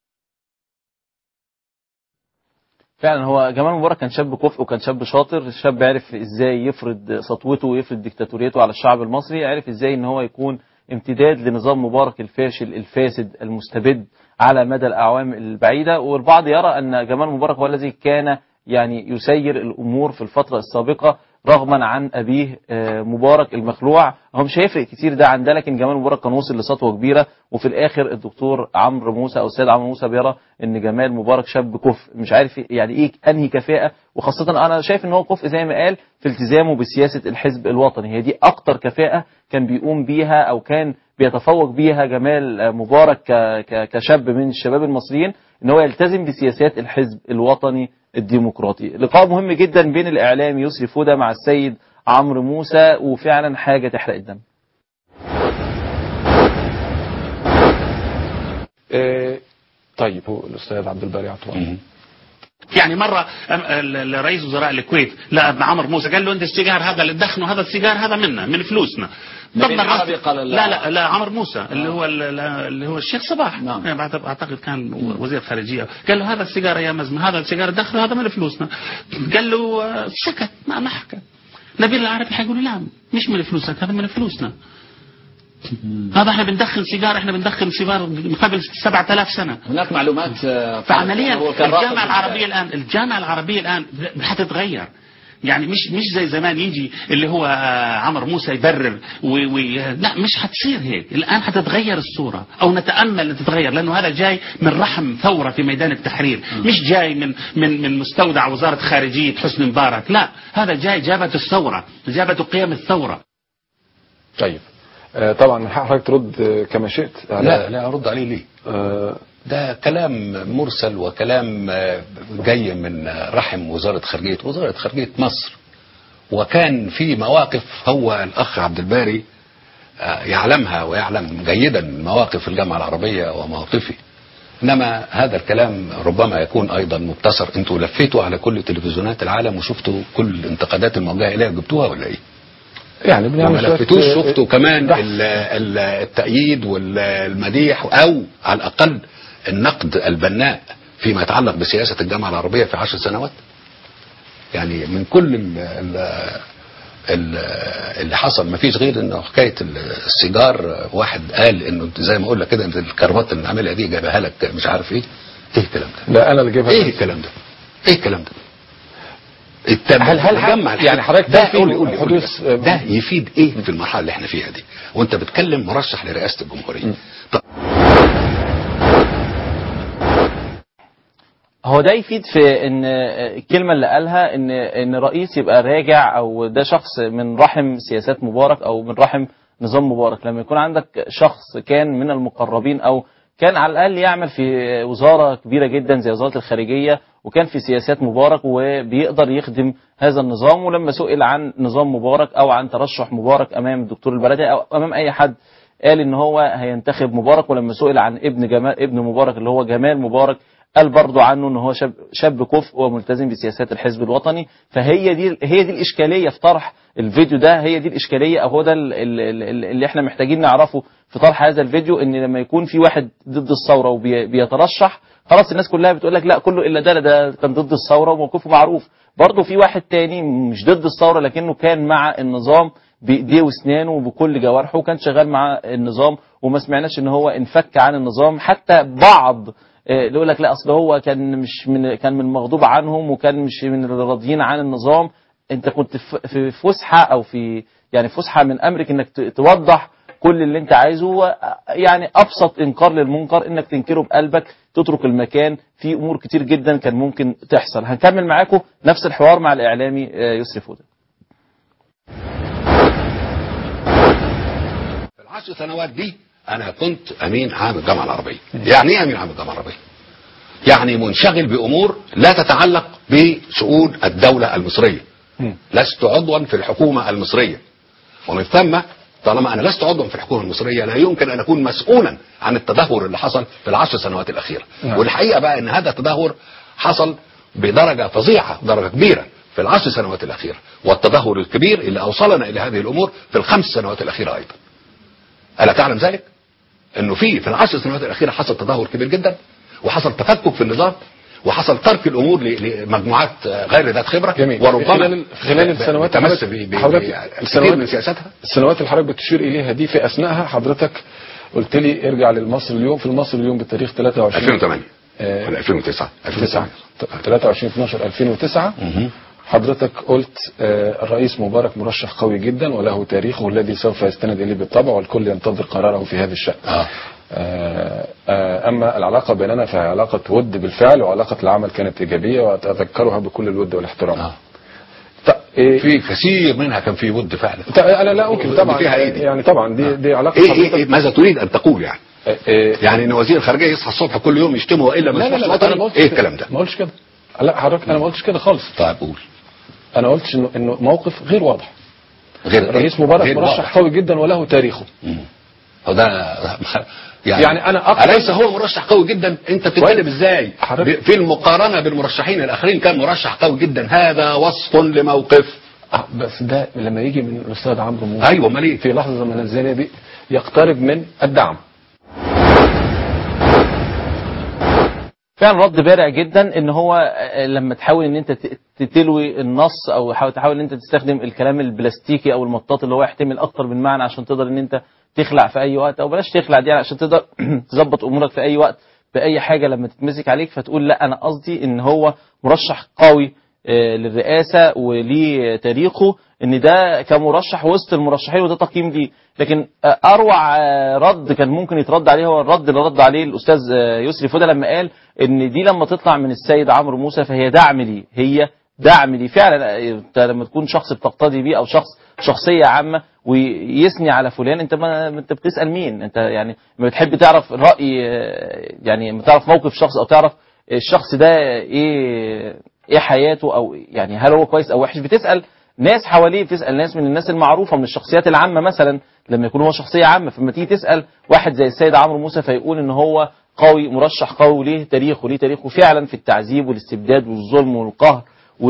فعلا هو جمال مبارك كان شاب كفء وكان شاب شاطر شاب عرف ازاي يفرض سطوته ويفرض ديكتاتوريته على الشعب المصري عرف ازاي ان هو يكون امتداد لنظام مبارك الفاشل الفاسد المستبد على مدى الاعوام البعيده والبعض يرى ان جمال مبارك هو الذي كان يعني يسير الامور في الفتره السابقه رغما عن ابيه آه، مبارك المخلوع هو مش هيفرق كتير ده عن ده لكن جمال مبارك كان وصل لسطوه كبيره وفي الاخر الدكتور عمرو موسى او السيد عمرو موسى بيرى ان جمال مبارك شاب كفء مش عارف يعني ايه انهي كفاءه وخاصه انا شايف ان هو كفء زي ما قال في التزامه بسياسه الحزب الوطني هي دي اكتر كفاءه كان بيقوم بيها او كان بيتفوق بيها جمال آه، مبارك ك- ك- كشاب من الشباب المصريين ان هو يلتزم بسياسات الحزب الوطني الديمقراطي لقاء مهم جدا بين الاعلام يسري فوده مع السيد عمرو موسى وفعلا حاجه تحرق الدم آه، طيب هو الاستاذ عبد الباري عطوان يعني مرة أم- ال- ال- رئيس وزراء الكويت لا ابن عمرو موسى قال له انت السيجار هذا اللي تدخنه هذا السيجار هذا منا من فلوسنا نبيل ضمن الرصد- عربي قال لا. لا لا لا عمرو موسى اللي هو ال- اللي هو الشيخ صباح نعم. اعتقد كان وزير خارجيه قال له هذا السيجار يا مزمه هذا السيجار دخله هذا من فلوسنا قال له آه، سكت ما ما حكى نبيل العربي حيقول له لا مش من فلوسك هذا من فلوسنا هذا احنا بندخن سيجار احنا بندخن سيجار من قبل 7000 سنه هناك معلومات آه، فعمليا هو كان راقب الجامعه في العربيه الان الجامعه العربيه الان حتتغير يعني مش مش زي زمان يجي اللي هو آه، عمرو موسى يبرر وي وي لا مش حتصير هيك الان حتتغير الصوره او نتامل ان تتغير لانه هذا جاي من رحم ثوره في ميدان التحرير مش جاي من من من مستودع وزاره خارجيه حسني مبارك لا هذا جاي جابته الثوره جابته قيم الثوره طيب آه، طبعا من حق حضرتك ترد آه، كما شئت على لا لا ارد عليه ليه ده كلام مرسل وكلام آه، جاي من آه، رحم وزارة خارجية وزارة خارجية مصر وكان في مواقف هو الأخ عبد الباري آه، يعلمها ويعلم جيدا مواقف الجامعة العربية ومواقفي إنما هذا الكلام ربما يكون أيضا مبتصر أنتوا لفيتوا على كل تلفزيونات العالم وشفتوا كل الانتقادات الموجهة إليها جبتوها ولا إيه؟ يعني بنعمل وما شوية، لفتوش آه، شفتوا كمان بحث. ال- ال- التأييد والمديح أو على الأقل النقد البناء فيما يتعلق بسياسة الجامعة العربية في عشر سنوات يعني من كل ال ال ال اللي حصل ما فيش غير انه حكايه السيجار واحد قال انه زي ما اقول لك كده انت الكربات اللي عاملها دي جايبها لك مش عارف ايه ايه الكلام ده؟ لا انا اللي جايبها ايه الكلام ده؟ ايه الكلام ده؟ التم- هل- هل- الجمع يعني حضرتك ده تنفي قول لي قول لي قول لي حدوث- بس. ده يفيد ايه في المرحله اللي احنا فيها دي؟ وانت بتكلم مرشح لرئاسه الجمهوريه طب هو ده يفيد في ان الكلمه اللي قالها ان ان رئيس يبقى راجع او ده شخص من رحم سياسات مبارك او من رحم نظام مبارك لما يكون عندك شخص كان من المقربين او كان على الاقل يعمل في وزاره كبيره جدا زي وزاره الخارجيه وكان في سياسات مبارك وبيقدر يخدم هذا النظام ولما سئل عن نظام مبارك او عن ترشح مبارك امام الدكتور البلدي او امام اي حد قال ان هو هينتخب مبارك ولما سئل عن ابن جمال ابن مبارك اللي هو جمال مبارك قال برضو عنه ان هو شاب شاب كفء وملتزم بسياسات الحزب الوطني فهي دي هي دي الاشكاليه في طرح الفيديو ده هي دي الاشكاليه او هو ده ال- ال- ال- اللي احنا محتاجين نعرفه في طرح هذا الفيديو ان لما يكون في واحد ضد الثوره وبيترشح خلاص الناس كلها بتقول لك لا كله الا ده لا ده كان ضد الثوره وموقفه معروف برضه في واحد تاني مش ضد الثوره لكنه كان مع النظام بايديه واسنانه وبكل جوارحه وكان شغال مع النظام وما سمعناش ان هو انفك عن النظام حتى بعض آه، اللي يقول لك لا اصل هو كان مش من كان من المغضوب عنهم وكان مش من الراضيين عن النظام انت كنت في- في فسحه او في يعني فسحه من امرك انك ت- توضح كل اللي انت عايزه هو يعني ابسط انكار للمنكر انك تنكره بقلبك تترك المكان في امور كتير جدا كان ممكن تحصل هنكمل معاكم نفس الحوار مع الاعلامي آه، يسري فوده في العشر سنوات دي انا كنت امين عام الجامعه العربيه يعني ايه امين عام الجامعه العربيه يعني منشغل بامور لا تتعلق بشؤون الدوله المصريه لست عضوا في الحكومه المصريه ومن ثم طالما انا لست عضوا في الحكومه المصريه لا يمكن ان اكون مسؤولا عن التدهور اللي حصل في العشر سنوات الاخيره نعم. والحقيقه بقى ان هذا التدهور حصل بدرجه فظيعه درجه كبيره في العشر سنوات الاخيره والتدهور الكبير اللي اوصلنا الى هذه الامور في الخمس سنوات الاخيره ايضا الا تعلم ذلك انه في في العشر سنوات الاخيره حصل تدهور كبير جدا وحصل تفكك في النظام وحصل ترك الامور ل- لمجموعات آه، غير ذات خبره جميل وربما خلال خلال السنوات تمس اللي ب- ب- حضرتك ب- السنوات كثير من سياساتها السنوات اللي حضرتك بتشير اليها دي في اثناءها حضرتك قلت لي ارجع للمصري اليوم في المصري اليوم بالتاريخ 23 2008 آه، ولا 2009 2009 23 12 2009 حضرتك قلت آه، الرئيس مبارك مرشح قوي جدا وله تاريخه الذي سوف يستند اليه بالطبع والكل ينتظر قراره في هذا الشان. آه. آه، آه، اما العلاقه بيننا فهي علاقه ود بالفعل وعلاقه العمل كانت ايجابيه واتذكرها بكل الود والاحترام. آه. ط- إيه في كثير منها كان في ود فعلا ط- انا لا انكر طبعا فيها إيه دي؟ يعني طبعا دي دي علاقه ايه ايه, حضرتك- إيه ماذا تريد ان تقول يعني آه، آه، يعني ان وزير الخارجيه يصحى الصبح كل يوم يشتمه والا ما لا لا يصبحش لا وطني؟ انا ما قلتش ايه كده. الكلام ده ما قلتش كده لا حضرتك انا ما قلتش كده خالص طيب قول انا قلتش انه انه موقف غير واضح غير الرئيس مبارك غير مرشح واضح. قوي جدا وله تاريخه هو ده يعني, يعني أنا أكتر- أليس هو مرشح قوي جدا انت بتتكلم ازاي حضرتك- ب- في المقارنه بالمرشحين الاخرين كان مرشح قوي جدا هذا وصف لموقف آه، بس ده لما يجي من الاستاذ عمرو موسى ايوه امال ايه في لحظه من الزمن دي يقترب من الدعم فعلا رد بارع جدا ان هو آه، لما تحاول ان انت ت- تتلوي النص او حاول تحاول ان انت تستخدم الكلام البلاستيكي او المطاط اللي هو يحتمل اكتر من معنى عشان تقدر ان انت تخلع في اي وقت او بلاش تخلع دي يعني عشان تقدر تظبط امورك في اي وقت باي حاجه لما تتمسك عليك فتقول لا انا قصدي ان هو مرشح قوي آه، للرئاسه وليه تاريخه ان ده كمرشح وسط المرشحين وده تقييم ليه لكن آه، اروع آه، رد كان ممكن يترد عليه هو الرد اللي رد عليه الاستاذ آه، يسري فوده لما قال ان دي لما تطلع من السيد عمرو موسى فهي دعم ليه هي دعم ليه فعلا آه، انت لما تكون شخص بتقتدي بيه او شخص شخصيه عامه ويثني على فلان انت ما انت بتسال مين انت يعني لما بتحب تعرف راي آه، يعني لما تعرف موقف شخص او تعرف الشخص ده ايه ايه حياته او يعني هل هو كويس او وحش بتسال ناس حواليه بتسال ناس من الناس المعروفه من الشخصيات العامه مثلا لما يكون هو شخصيه عامه فلما تيجي تسال واحد زي السيد عمرو موسى فيقول ان هو قوي مرشح قوي وليه تاريخه ليه تاريخه فعلا في التعذيب والاستبداد والظلم والقهر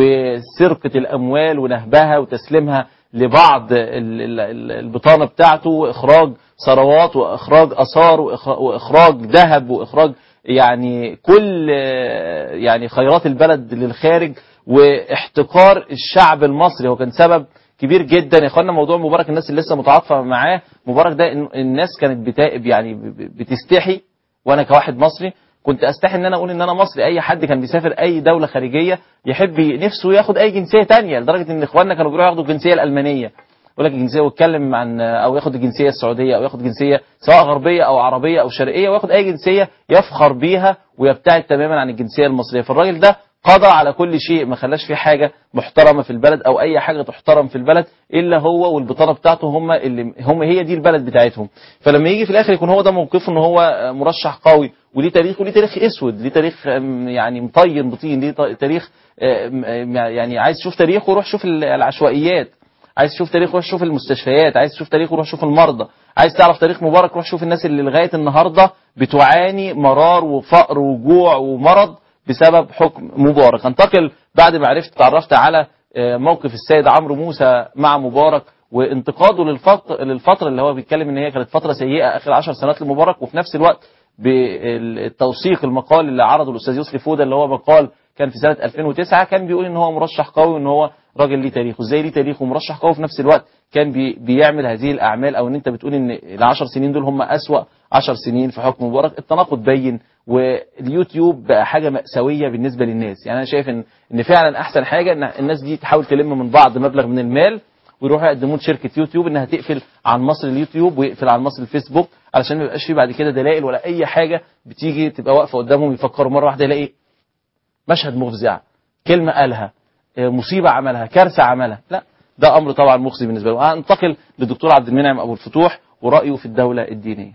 وسرقه الاموال ونهبها وتسليمها لبعض ال- ال- ال- البطانه بتاعته واخراج ثروات واخراج اثار وإخ- واخراج ذهب واخراج يعني كل آه، يعني خيرات البلد للخارج واحتقار الشعب المصري هو كان سبب كبير جدا يا اخوانا موضوع مبارك الناس اللي لسه متعاطفه معاه مبارك ده إن- الناس كانت بتائب يعني ب- ب- بتستحي وانا كواحد مصري كنت استحي ان انا اقول ان انا مصري اي حد كان بيسافر اي دوله خارجيه يحب نفسه ياخد اي جنسيه تانية لدرجه ان اخواننا كانوا بيروحوا ياخدوا الجنسيه الالمانيه يقول لك الجنسيه ويتكلم عن او ياخد الجنسيه السعوديه او ياخد جنسيه سواء غربيه او عربيه او شرقيه وياخد اي جنسيه يفخر بيها ويبتعد تماما عن الجنسيه المصريه فالراجل ده قضى على كل شيء ما خلاش فيه حاجه محترمه في البلد او اي حاجه تحترم في البلد الا هو والبطانه بتاعته هم اللي هم هي دي البلد بتاعتهم فلما يجي في الاخر يكون هو ده موقفه ان هو مرشح قوي وليه تاريخ وليه تاريخ اسود ليه تاريخ أم، يعني مطين بطين ليه ط- تاريخ أم، أم، يعني عايز تشوف تاريخه روح شوف ال- العشوائيات عايز تشوف تاريخه روح شوف المستشفيات عايز تشوف تاريخه روح شوف المرضى عايز تعرف تاريخ مبارك روح شوف الناس اللي لغايه النهارده بتعاني مرار وفقر وجوع ومرض بسبب حكم مبارك انتقل بعد ما عرفت تعرفت على آه، موقف السيد عمرو موسى مع مبارك وانتقاده للفترة, للفترة اللي هو بيتكلم ان هي كانت فترة سيئة اخر عشر سنوات لمبارك وفي نفس الوقت بالتوثيق المقال اللي عرضه الاستاذ يسري فوده اللي هو مقال كان في سنة 2009 كان بيقول ان هو مرشح قوي وان هو راجل ليه تاريخ وازاي ليه تاريخ ومرشح قوي في نفس الوقت كان بي بيعمل هذه الاعمال او ان انت بتقول ان العشر سنين دول هم اسوأ عشر سنين في حكم مبارك التناقض بين واليوتيوب بقى حاجة مأساوية بالنسبة للناس يعني انا شايف ان ان فعلا احسن حاجة ان الناس دي تحاول تلم من بعض مبلغ من المال ويروحوا يقدموه لشركه يوتيوب انها تقفل عن مصر اليوتيوب ويقفل عن مصر الفيسبوك علشان ما يبقاش فيه بعد كده دلائل ولا اي حاجه بتيجي تبقى واقفه قدامهم يفكروا مره واحده يلاقي مشهد مفزع كلمه قالها آه، مصيبه عملها كارثه عملها لا ده امر طبعا مخزي بالنسبه له هنتقل للدكتور عبد المنعم ابو الفتوح ورايه في الدوله الدينيه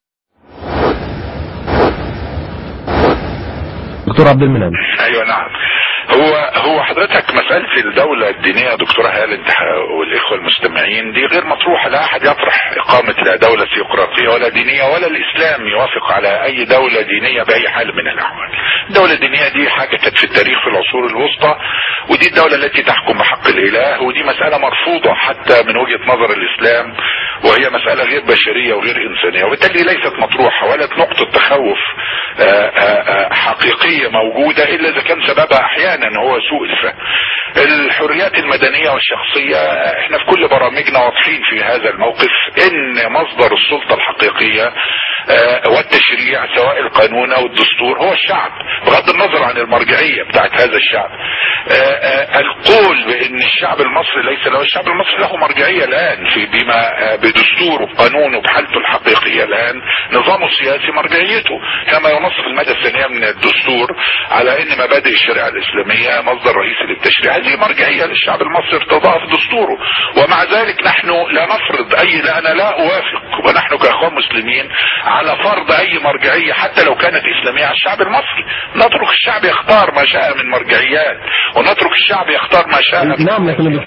دكتور عبد المنعم ايوه نعم هو هو حضرتك مسألة الدولة الدينية يا دكتورة هال انت والإخوة المستمعين دي غير مطروحة لا أحد يطرح إقامة لا دولة ثيوقراطية ولا دينية ولا الإسلام يوافق على أي دولة دينية بأي حال من الأحوال. الدولة الدينية دي حاجة كانت في التاريخ في العصور الوسطى ودي الدولة التي تحكم بحق الإله ودي مسألة مرفوضة حتى من وجهة نظر الإسلام وهي مسألة غير بشرية وغير إنسانية وبالتالي ليست مطروحة ولا نقطة تخوف آه، آه، آه، حقيقية موجودة إلا إذا كان سببها أحيانا هو سوء الفهم الحريات المدنية والشخصية احنا في كل برامجنا واضحين في هذا الموقف ان مصدر السلطة الحقيقية آه، والتشريع سواء القانون او الدستور هو الشعب بغض النظر عن المرجعية بتاعت هذا الشعب آه، آه، القول بان الشعب المصري ليس له الشعب المصري له مرجعية الان في بما آه، بدستوره بقانونه بحالته الحقيقية الان نظامه السياسي مرجعيته كما ينص في المادة الثانية من الدستور على ان مبادئ الشريعة الاسلامية مصدر رئيسي للتشريع هذه مرجعية للشعب المصري ارتضاها في دستوره ومع ذلك نحن لا نفرض اي لا انا لا اوافق ونحن كاخوان مسلمين على فرض اي مرجعية حتى لو كانت اسلامية على الشعب المصري نترك الشعب يختار ما شاء من مرجعيات ونترك الشعب يختار ما شاء من نعم لكن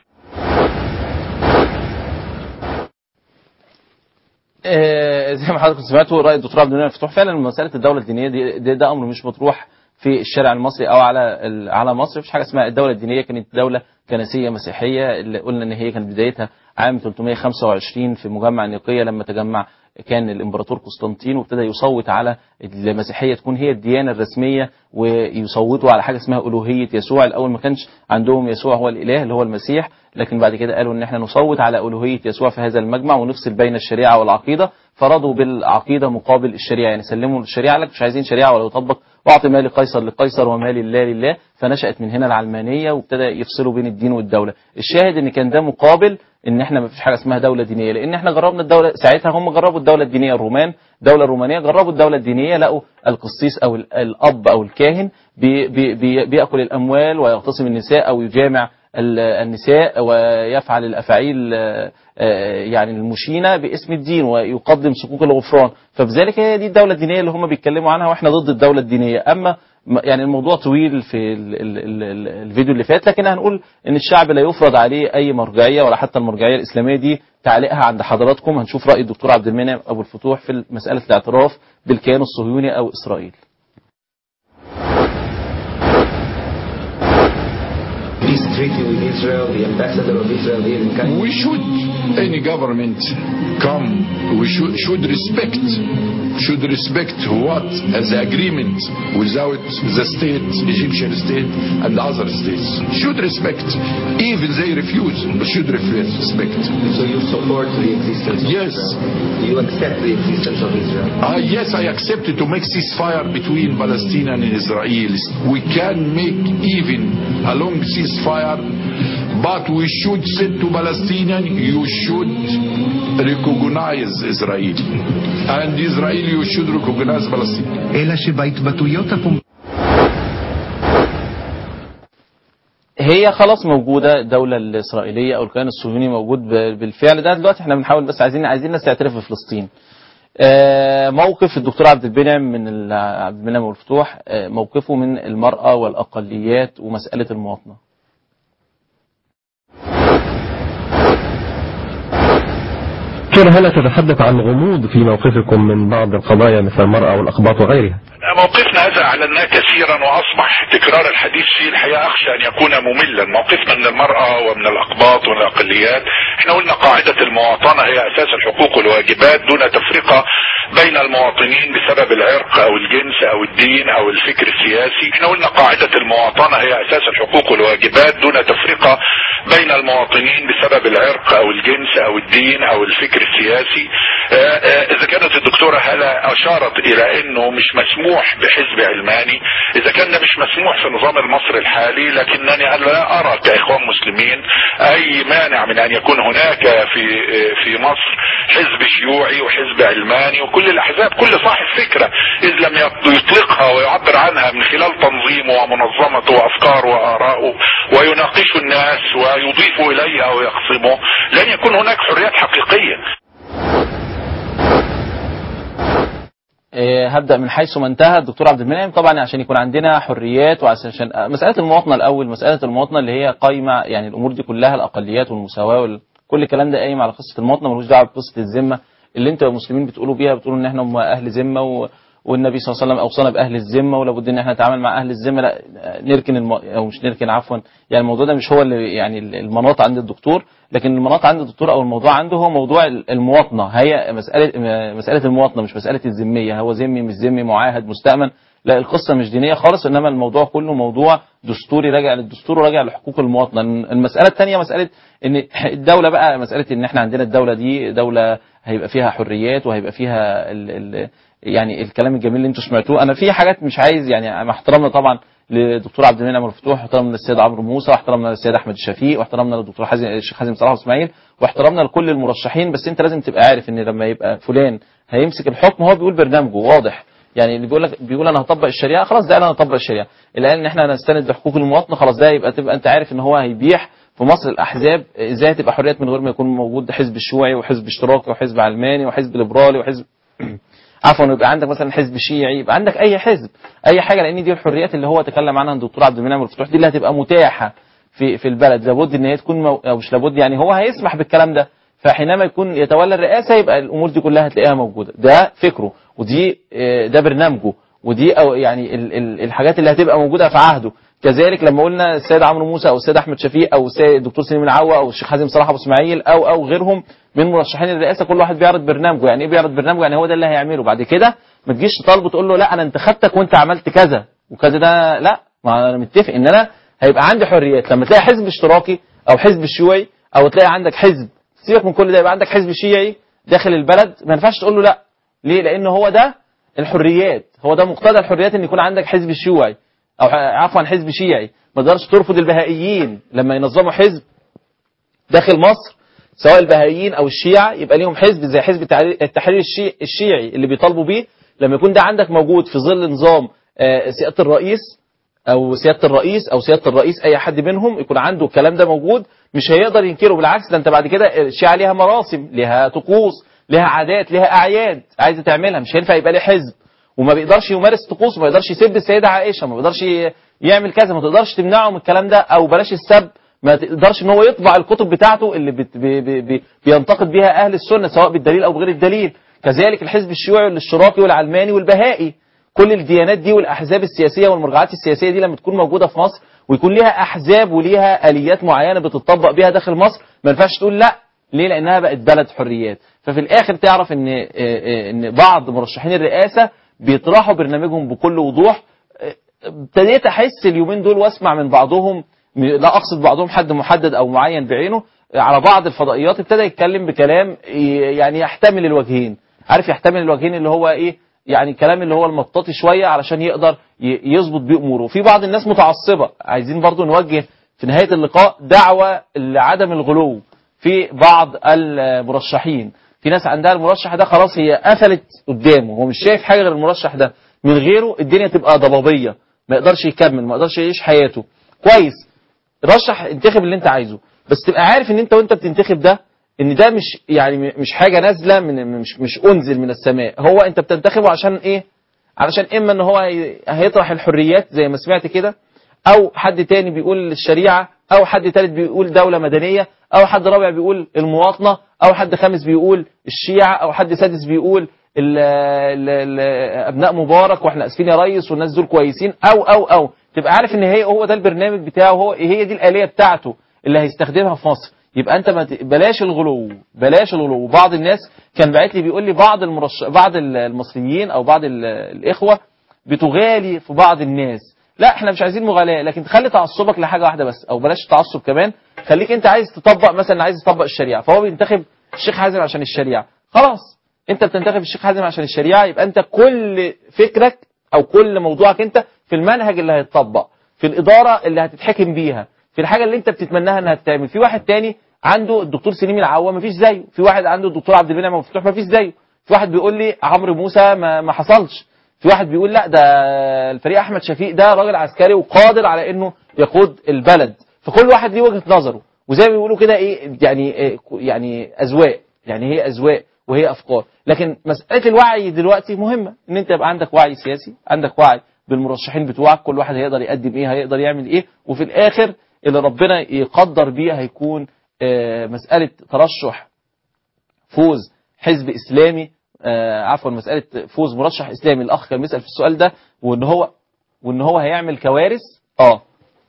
آه، زي ما حضراتكم سمعتوا راي الدكتور عبد المنعم فتوح فعلا مساله الدوله الدينيه دي ده, ده امر مش مطروح في الشارع المصري او على ال- على مصر مفيش حاجه اسمها الدوله الدينيه كانت دوله كنسيه مسيحيه اللي قلنا ان هي كانت بدايتها عام 325 في مجمع نيقيه لما تجمع كان الامبراطور قسطنطين وابتدى يصوت على المسيحيه تكون هي الديانه الرسميه ويصوتوا على حاجه اسمها الوهيه يسوع الاول ما كانش عندهم يسوع هو الاله اللي هو المسيح لكن بعد كده قالوا ان احنا نصوت على الوهيه يسوع في هذا المجمع ونفصل بين الشريعه والعقيده فرضوا بالعقيده مقابل الشريعه يعني سلموا الشريعه لك مش عايزين شريعه ولا يطبق واعطي ما لقيصر لقيصر وما لله لله فنشأت من هنا العلمانية وابتدى يفصلوا بين الدين والدولة الشاهد ان كان ده مقابل ان احنا ما فيش حاجة اسمها دولة دينية لان احنا جربنا الدولة ساعتها هم جربوا الدولة الدينية الرومان الدولة الرومانية جربوا الدولة الدينية لقوا القسيس او ال- الاب او الكاهن بي بي بي بيأكل الاموال ويغتصب النساء او يجامع ال- النساء ويفعل الافاعيل آه، آه، يعني المشينه باسم الدين ويقدم صكوك الغفران فبذلك هي دي الدوله الدينيه اللي هم بيتكلموا عنها واحنا ضد الدوله الدينيه اما م- يعني الموضوع طويل في ال ال ال ال الفيديو اللي فات لكن هنقول ان الشعب لا يفرض عليه اي مرجعيه ولا حتى المرجعيه الاسلاميه دي تعليقها عند حضراتكم هنشوف راي الدكتور عبد المنعم ابو الفتوح في مساله الاعتراف بالكيان الصهيوني او اسرائيل peace treaty with Israel, the ambassador of Israel here in Cairo. We should, any government come, we should, should respect, should respect what as agreement without the state, Egyptian state and other states. Should respect, even they refuse, but should respect. So you support the existence of Yes. Israel? You accept the existence of Israel? Uh, yes, I accept to make ceasefire between Palestinian and Israelis. We can make even a long ceasefire, but we should say to Palestinian, you should recognize Israel. And Israel, you should recognize Palestine. אלא שבהתבטאויות הפומביות هي خلاص موجودة الدولة الإسرائيلية أو الكيان الصهيوني موجود ب- بالفعل ده دلوقتي احنا بنحاول بس عايزين عايزين الناس تعترف بفلسطين. آه، موقف الدكتور عبد المنعم من ال- عبد المنعم والفتوح آه، موقفه من المرأة والأقليات ومسألة المواطنة. دكتور هل تتحدث عن غموض في موقفكم من بعض القضايا مثل المرأة والأقباط وغيرها موقفنا هذا اعلناه كثيرا واصبح تكرار الحديث فيه الحقيقه اخشى ان يكون مملا موقفنا من المراه ومن الاقباط ومن الاقليات احنا قلنا قاعده المواطنه هي اساس الحقوق والواجبات دون تفرقه بين المواطنين بسبب العرق او الجنس او الدين او الفكر السياسي احنا قلنا قاعده المواطنه هي اساس الحقوق والواجبات دون تفرقه بين المواطنين بسبب العرق او الجنس او الدين او الفكر السياسي آه، آه، اذا كانت الدكتوره هلا اشارت الى انه مش مسموح بحزب علماني اذا كان ده مش مسموح في النظام المصري الحالي لكنني أنا لا ارى كاخوان مسلمين اي مانع من ان يكون هناك في آه، في مصر حزب شيوعي وحزب علماني وكل الاحزاب كل صاحب فكره اذ لم يطلقها ويعبر عنها من خلال تنظيمه ومنظمته وافكاره واراءه ويناقش الناس ويضيف اليها او يقسمه لن يكون هناك حريات حقيقيه إيه، هبدا من حيث ما انتهى الدكتور عبد المنعم طبعا عشان يكون عندنا حريات وعشان آه، مساله المواطنه الاول مساله المواطنه اللي هي قايمه يعني الامور دي كلها الاقليات والمساواه وال- كل الكلام ده قايم على قصه المواطنه ملوش دعوه بقصه الذمه اللي انتوا يا مسلمين بتقولوا بيها بتقولوا ان احنا هم اهل ذمه و... والنبي صلى الله عليه وسلم اوصانا باهل الذمه ولابد ان احنا نتعامل مع اهل الذمه لا نركن الم... او مش نركن عفوا يعني الموضوع ده مش هو اللي يعني المناط عند الدكتور لكن المناط عند الدكتور او الموضوع عنده هو موضوع المواطنه هي مساله مساله المواطنه مش مساله الذميه هو ذمي مش ذمي معاهد مستأمن لا القصه مش دينيه خالص انما الموضوع كله موضوع دستوري راجع للدستور وراجع لحقوق المواطنه المساله الثانيه مساله ان الدوله بقى مساله ان احنا عندنا الدوله دي دوله هيبقى فيها حريات وهيبقى فيها ال ال يعني الكلام الجميل اللي انتم سمعتوه انا في حاجات مش عايز يعني مع احترامنا طبعا للدكتور عبد المنعم الفتوح واحترامنا للسيد عمرو موسى واحترامنا للسيد احمد الشفيق واحترامنا للدكتور حازم الشيخ حازم صلاح اسماعيل واحترامنا لكل المرشحين بس انت لازم تبقى عارف ان لما يبقى فلان هيمسك الحكم هو بيقول برنامجه واضح يعني اللي بيقول لك بيقول انا هطبق الشريعه خلاص ده قال انا هطبق الشريعه اللي قال ان احنا هنستند لحقوق المواطن خلاص ده يبقى تبقى انت عارف ان هو هيبيح في مصر الاحزاب ازاي هتبقى حريات من غير ما يكون موجود حزب شيوعي وحزب اشتراكي وحزب علماني وحزب ليبرالي وحزب عفوا يبقى عندك مثلا حزب شيعي يبقى عندك اي حزب اي حاجه لان دي الحريات اللي هو تكلم عنها الدكتور عبد المنعم الفتوح دي اللي هتبقى متاحه في في البلد لابد ان هي تكون مو... او مش لابد يعني هو هيسمح بالكلام ده فحينما يكون يتولى الرئاسه يبقى الامور دي كلها هتلاقيها موجوده ده فكره ودي آه، ده برنامجه ودي او يعني ال- ال- الحاجات اللي هتبقى موجوده في عهده كذلك لما قلنا السيد عمرو موسى او السيد احمد شفيق او السيد الدكتور سليم العوا او الشيخ حازم صلاح ابو اسماعيل او او غيرهم من مرشحين الرئاسه كل واحد بيعرض برنامجه يعني ايه بيعرض برنامجه يعني هو ده اللي هيعمله بعد كده ما تجيش تطالبه تقول له لا انا انتخبتك وانت عملت كذا وكذا ده لا ما انا متفق ان انا هيبقى عندي حريات لما تلاقي حزب اشتراكي او حزب شيوعي او تلاقي عندك حزب سيبك من كل ده يبقى عندك حزب شيعي داخل البلد ما ينفعش تقول له لا ليه لان هو ده الحريات هو ده مقتضى الحريات ان يكون عندك حزب شيوعي او ح- عفوا حزب شيعي ما تقدرش ترفض البهائيين لما ينظموا حزب داخل مصر سواء البهائيين او الشيعة يبقى ليهم حزب زي حزب التحرير- التحرير الشي- الشيعي اللي بيطالبوا بيه لما يكون ده عندك موجود في ظل نظام آه، سيادة الرئيس او سيادة الرئيس او سيادة الرئيس اي حد منهم يكون عنده الكلام ده موجود مش هيقدر ينكره بالعكس ده انت بعد كده الشيعة ليها مراسم ليها طقوس ليها عادات ليها اعياد عايزه تعملها مش هينفع يبقى ليه حزب وما بيقدرش يمارس طقوس وما يقدرش يسب السيدة عائشة ما بيقدرش ي- يعمل كذا ما تقدرش تمنعه من الكلام ده او بلاش السب ما تقدرش ان هو يطبع الكتب بتاعته اللي بت بي بي بي بينتقد بيها اهل السنه سواء بالدليل او بغير الدليل كذلك الحزب الشيوعي والاشتراكي والعلماني والبهائي كل الديانات دي والاحزاب السياسيه والمرجعات السياسيه دي لما تكون موجوده في مصر ويكون ليها احزاب وليها اليات معينه بتطبق بيها داخل مصر ما ينفعش تقول لا ليه لانها بقت بلد حريات ففي الاخر تعرف ان آه، آه، ان بعض مرشحين الرئاسه بيطرحوا برنامجهم بكل وضوح آه، ابتديت احس اليومين دول واسمع من بعضهم م- لا اقصد بعضهم حد محدد او معين بعينه على بعض الفضائيات ابتدى يتكلم بكلام ي- يعني يحتمل الوجهين عارف يحتمل الوجهين اللي هو ايه يعني كلام اللي هو المطاطي شويه علشان يقدر ي- يظبط بيه اموره في بعض الناس متعصبه عايزين برضو نوجه في نهايه اللقاء دعوه لعدم الغلو في بعض المرشحين في ناس عندها المرشح ده خلاص هي قفلت قدامه هو مش شايف حاجه غير المرشح ده من غيره الدنيا تبقى ضبابيه ما يقدرش يكمل ما يقدرش يعيش حياته كويس رشح انتخب اللي انت عايزه بس تبقى عارف ان انت وانت بتنتخب ده ان ده مش يعني م- مش حاجه نازله من مش مش انزل من السماء هو انت بتنتخبه عشان ايه علشان اما ان هو هي- هيطرح الحريات زي ما سمعت كده او حد تاني بيقول الشريعه او حد تالت بيقول دوله مدنيه او حد رابع بيقول المواطنه او حد خامس بيقول الشيعه او حد سادس بيقول ال ال ال ابناء مبارك واحنا اسفين يا ريس والناس دول كويسين او او او تبقى عارف ان هي هو ده البرنامج بتاعه هو هي دي الاليه بتاعته اللي هيستخدمها في مصر يبقى انت ما ت- بلاش الغلو بلاش الغلو بعض الناس كان باعت لي بيقول لي بعض المرش... بعض المصريين او بعض ال- الاخوه بتغالي في بعض الناس لا احنا مش عايزين مغالاة لكن تخلي تعصبك لحاجة واحدة بس او بلاش تعصب كمان خليك انت عايز تطبق مثلا عايز تطبق الشريعة فهو بينتخب الشيخ حازم عشان الشريعة خلاص انت بتنتخب الشيخ حازم عشان الشريعة يبقى انت كل فكرك او كل موضوعك انت في المنهج اللي هيتطبق في الإدارة اللي هتتحكم بيها في الحاجة اللي انت بتتمناها انها تتعمل في واحد تاني عنده الدكتور سليم العوا مفيش زيه في واحد عنده الدكتور عبد المنعم مفتوح مفيش زيه في واحد بيقول لي عمرو موسى ما, ما حصلش في واحد بيقول لا ده الفريق احمد شفيق ده راجل عسكري وقادر على انه يقود البلد فكل واحد ليه وجهه نظره وزي ما بيقولوا كده ايه يعني إيه يعني اذواق يعني هي اذواق وهي افكار لكن مساله الوعي دلوقتي مهمه ان انت يبقى عندك وعي سياسي عندك وعي بالمرشحين بتوعك كل واحد هيقدر يقدم ايه هيقدر يعمل ايه وفي الاخر اللي ربنا يقدر بيه هيكون آه، مساله ترشح فوز حزب اسلامي آه، عفوا مساله فوز مرشح اسلامي الاخ كان بيسال في السؤال ده وان هو وان هو هيعمل كوارث اه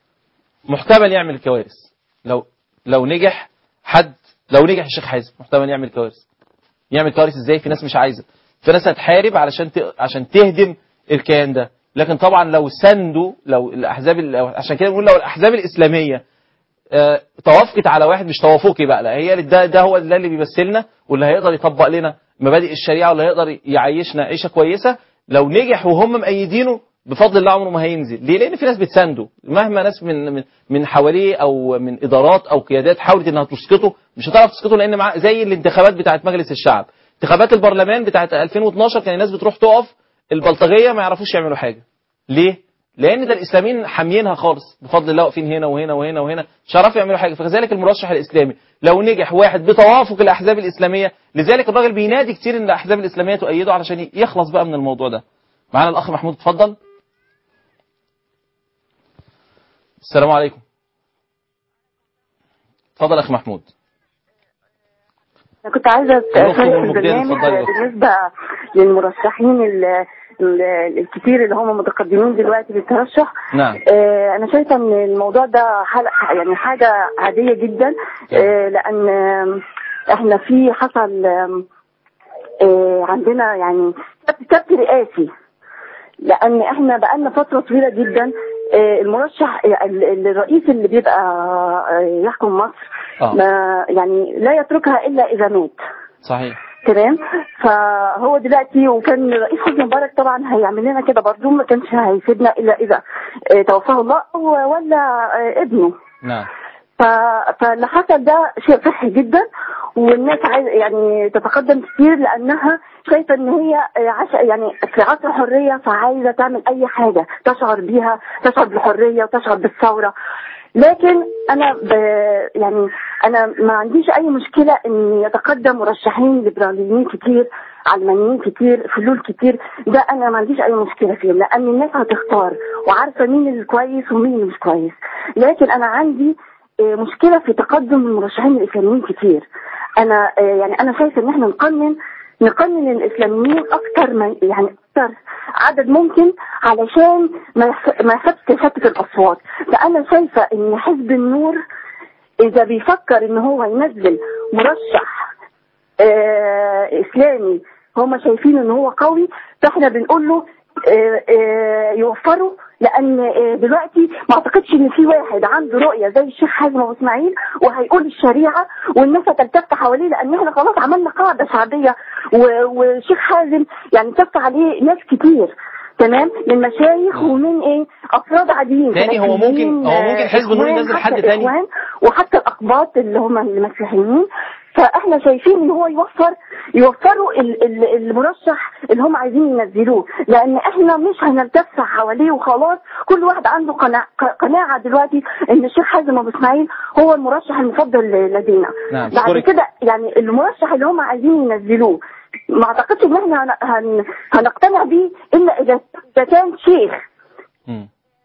محتمل يعمل كوارث لو لو نجح حد لو نجح الشيخ حازم محتمل يعمل كوارث يعمل كوارث ازاي في ناس مش عايزه في ناس هتحارب علشان ت... عشان تهدم الكيان ده لكن طبعا لو سندوا لو الاحزاب ال- عشان كده بنقول لو الاحزاب الاسلاميه آه، توافقت على واحد مش توافقي بقى لا هي ده ده هو ده اللي بيمثلنا واللي هيقدر يطبق لنا مبادئ الشريعه واللي هيقدر يعيشنا عيشه كويسه لو نجح وهم مأيدينه بفضل الله عمره ما هينزل ليه لان في ناس بتسانده مهما ناس من من, من حواليه او من ادارات او قيادات حاولت انها تسقطه مش هتعرف تسقطه لان مع زي الانتخابات بتاعت مجلس الشعب انتخابات البرلمان بتاعت 2012 كان الناس بتروح تقف البلطجيه ما يعرفوش يعملوا حاجه ليه لان ده الاسلاميين حاميينها خالص بفضل الله واقفين هنا وهنا وهنا وهنا مش هيعرفوا يعملوا حاجه فكذلك المرشح الاسلامي لو نجح واحد بتوافق الاحزاب الاسلاميه لذلك الراجل بينادي كتير ان الاحزاب الاسلاميه تؤيده علشان يخلص بقى من الموضوع ده معانا الاخ محمود اتفضل السلام عليكم اتفضل يا اخ محمود أنا كنت عايزة أشارك في أم مجدية، البرنامج اتفضلي يا أختي. بالنسبة للمرشحين ال- ال- الكتير اللي هم متقدمين دلوقتي للترشح نعم آه، أنا شايفة إن الموضوع ده حل- يعني حاجة عادية جدا آه، لأن آم، إحنا في حصل آم، آه، عندنا يعني سبت سبت رئاسي لان احنا بقالنا فتره طويله جدا آه، المرشح آه، ال- الرئيس اللي بيبقى آه، يحكم مصر آه. ما يعني لا يتركها الا اذا مات صحيح تمام فهو دلوقتي وكان رئيس حسني مبارك طبعا هيعمل لنا كده برضه ما كانش هيسيبنا الا اذا آه، توفاه الله و- ولا آه، ابنه نعم ف- فاللي حصل ده شيء صحي جدا والناس عايزه يعني تتقدم كتير لانها شايفه ان هي عش يعني في عصر حريه فعايزه تعمل اي حاجه تشعر بيها تشعر بالحريه وتشعر بالثوره لكن انا ب يعني انا ما عنديش اي مشكله ان يتقدم مرشحين ليبراليين كتير علمانيين كتير فلول كتير ده انا ما عنديش اي مشكله فيهم لان الناس هتختار وعارفه مين الكويس ومين اللي مش كويس لكن انا عندي آه، مشكله في تقدم المرشحين الاسلاميين كتير انا آه، يعني انا شايفه ان احنا نقنن نقنن الاسلاميين اكتر ما يعني اكتر عدد ممكن علشان ما يحص- ما يحصلش تشتت الاصوات فانا شايفه ان حزب النور اذا بيفكر ان هو ينزل مرشح آه اسلامي هم شايفين ان هو قوي فاحنا بنقول له آه آه يوفروا لان آه دلوقتي ما اعتقدش ان في واحد عنده رؤيه زي الشيخ حازم ابو اسماعيل وهيقول الشريعه والناس هتلتف حواليه لان احنا خلاص عملنا قاعده شعبيه و- والشيخ حازم يعني التف عليه ناس كتير تمام من مشايخ ومن ايه افراد عاديين تاني هو ممكن- سلفيين، هو ممكن حزب النور إخوان، ينزل حتى حد تاني. إخوان وحتى الاقباط اللي هم المسيحيين فاحنا شايفين ان هو يوفر يوفروا ال- ال- المرشح اللي هم عايزين ينزلوه لان احنا مش هنلتف حواليه وخلاص كل واحد عنده قناع- ق- قناعه دلوقتي ان الشيخ حازم ابو اسماعيل هو المرشح المفضل لدينا نعم، بعد أشكرك. كده يعني المرشح اللي هم عايزين ينزلوه ما اعتقدش ان احنا هن- هن- هنقتنع بيه الا اذا اذا كان شيخ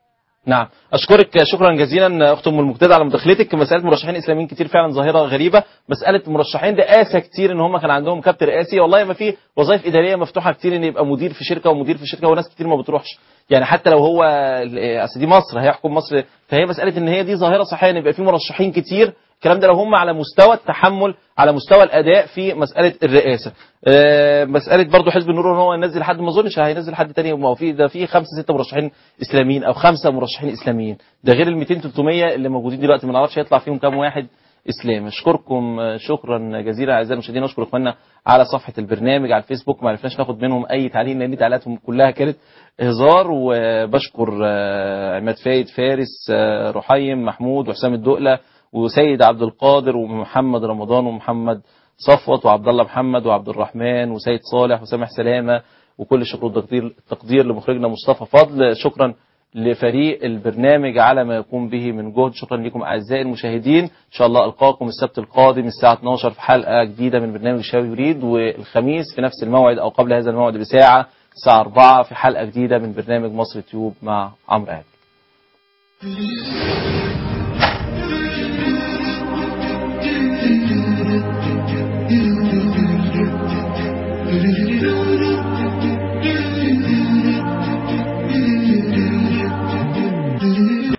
نعم اشكرك شكرا جزيلا اخت ام المجتهد على مداخلتك مساله مرشحين اسلاميين كتير فعلا ظاهره غريبه مساله مرشحين رئاسه كتير ان هم كان عندهم كابتن رئاسي والله ما في وظائف اداريه مفتوحه كتير ان يبقى مدير في شركه ومدير في شركه وناس كتير ما بتروحش يعني حتى لو هو اصل دي مصر هيحكم مصر فهي مساله ان هي دي ظاهره صحيه ان يبقى في مرشحين كتير الكلام ده لو هم على مستوى التحمل على مستوى الاداء في مساله الرئاسه آه، مساله برضو حزب النور ان هو ينزل حد ما اظنش هينزل حد تاني ما هو في ده في خمسه سته مرشحين اسلاميين او خمسه مرشحين اسلاميين ده غير ال 200 300 اللي موجودين دلوقتي ما نعرفش هيطلع فيهم كام واحد اسلامي اشكركم آه، شكرا جزيلا اعزائي المشاهدين اشكر اخواننا على صفحه البرنامج على الفيسبوك ما عرفناش ناخد منهم اي تعليق لان تعليقاتهم كلها كانت هزار وبشكر آه، عماد فايد فارس آه، رحيم محمود وحسام الدقله وسيد عبد القادر ومحمد رمضان ومحمد صفوت وعبد الله محمد وعبد الرحمن وسيد صالح وسامح سلامه وكل الشكر والتقدير التقدير لمخرجنا مصطفى فضل شكرا لفريق البرنامج على ما يقوم به من جهد شكرا لكم اعزائي المشاهدين ان شاء الله القاكم السبت القادم الساعه 12 في حلقه جديده من برنامج الشباب يريد والخميس في نفس الموعد او قبل هذا الموعد بساعه الساعه 4 في حلقه جديده من برنامج مصر تيوب مع عمرو ادم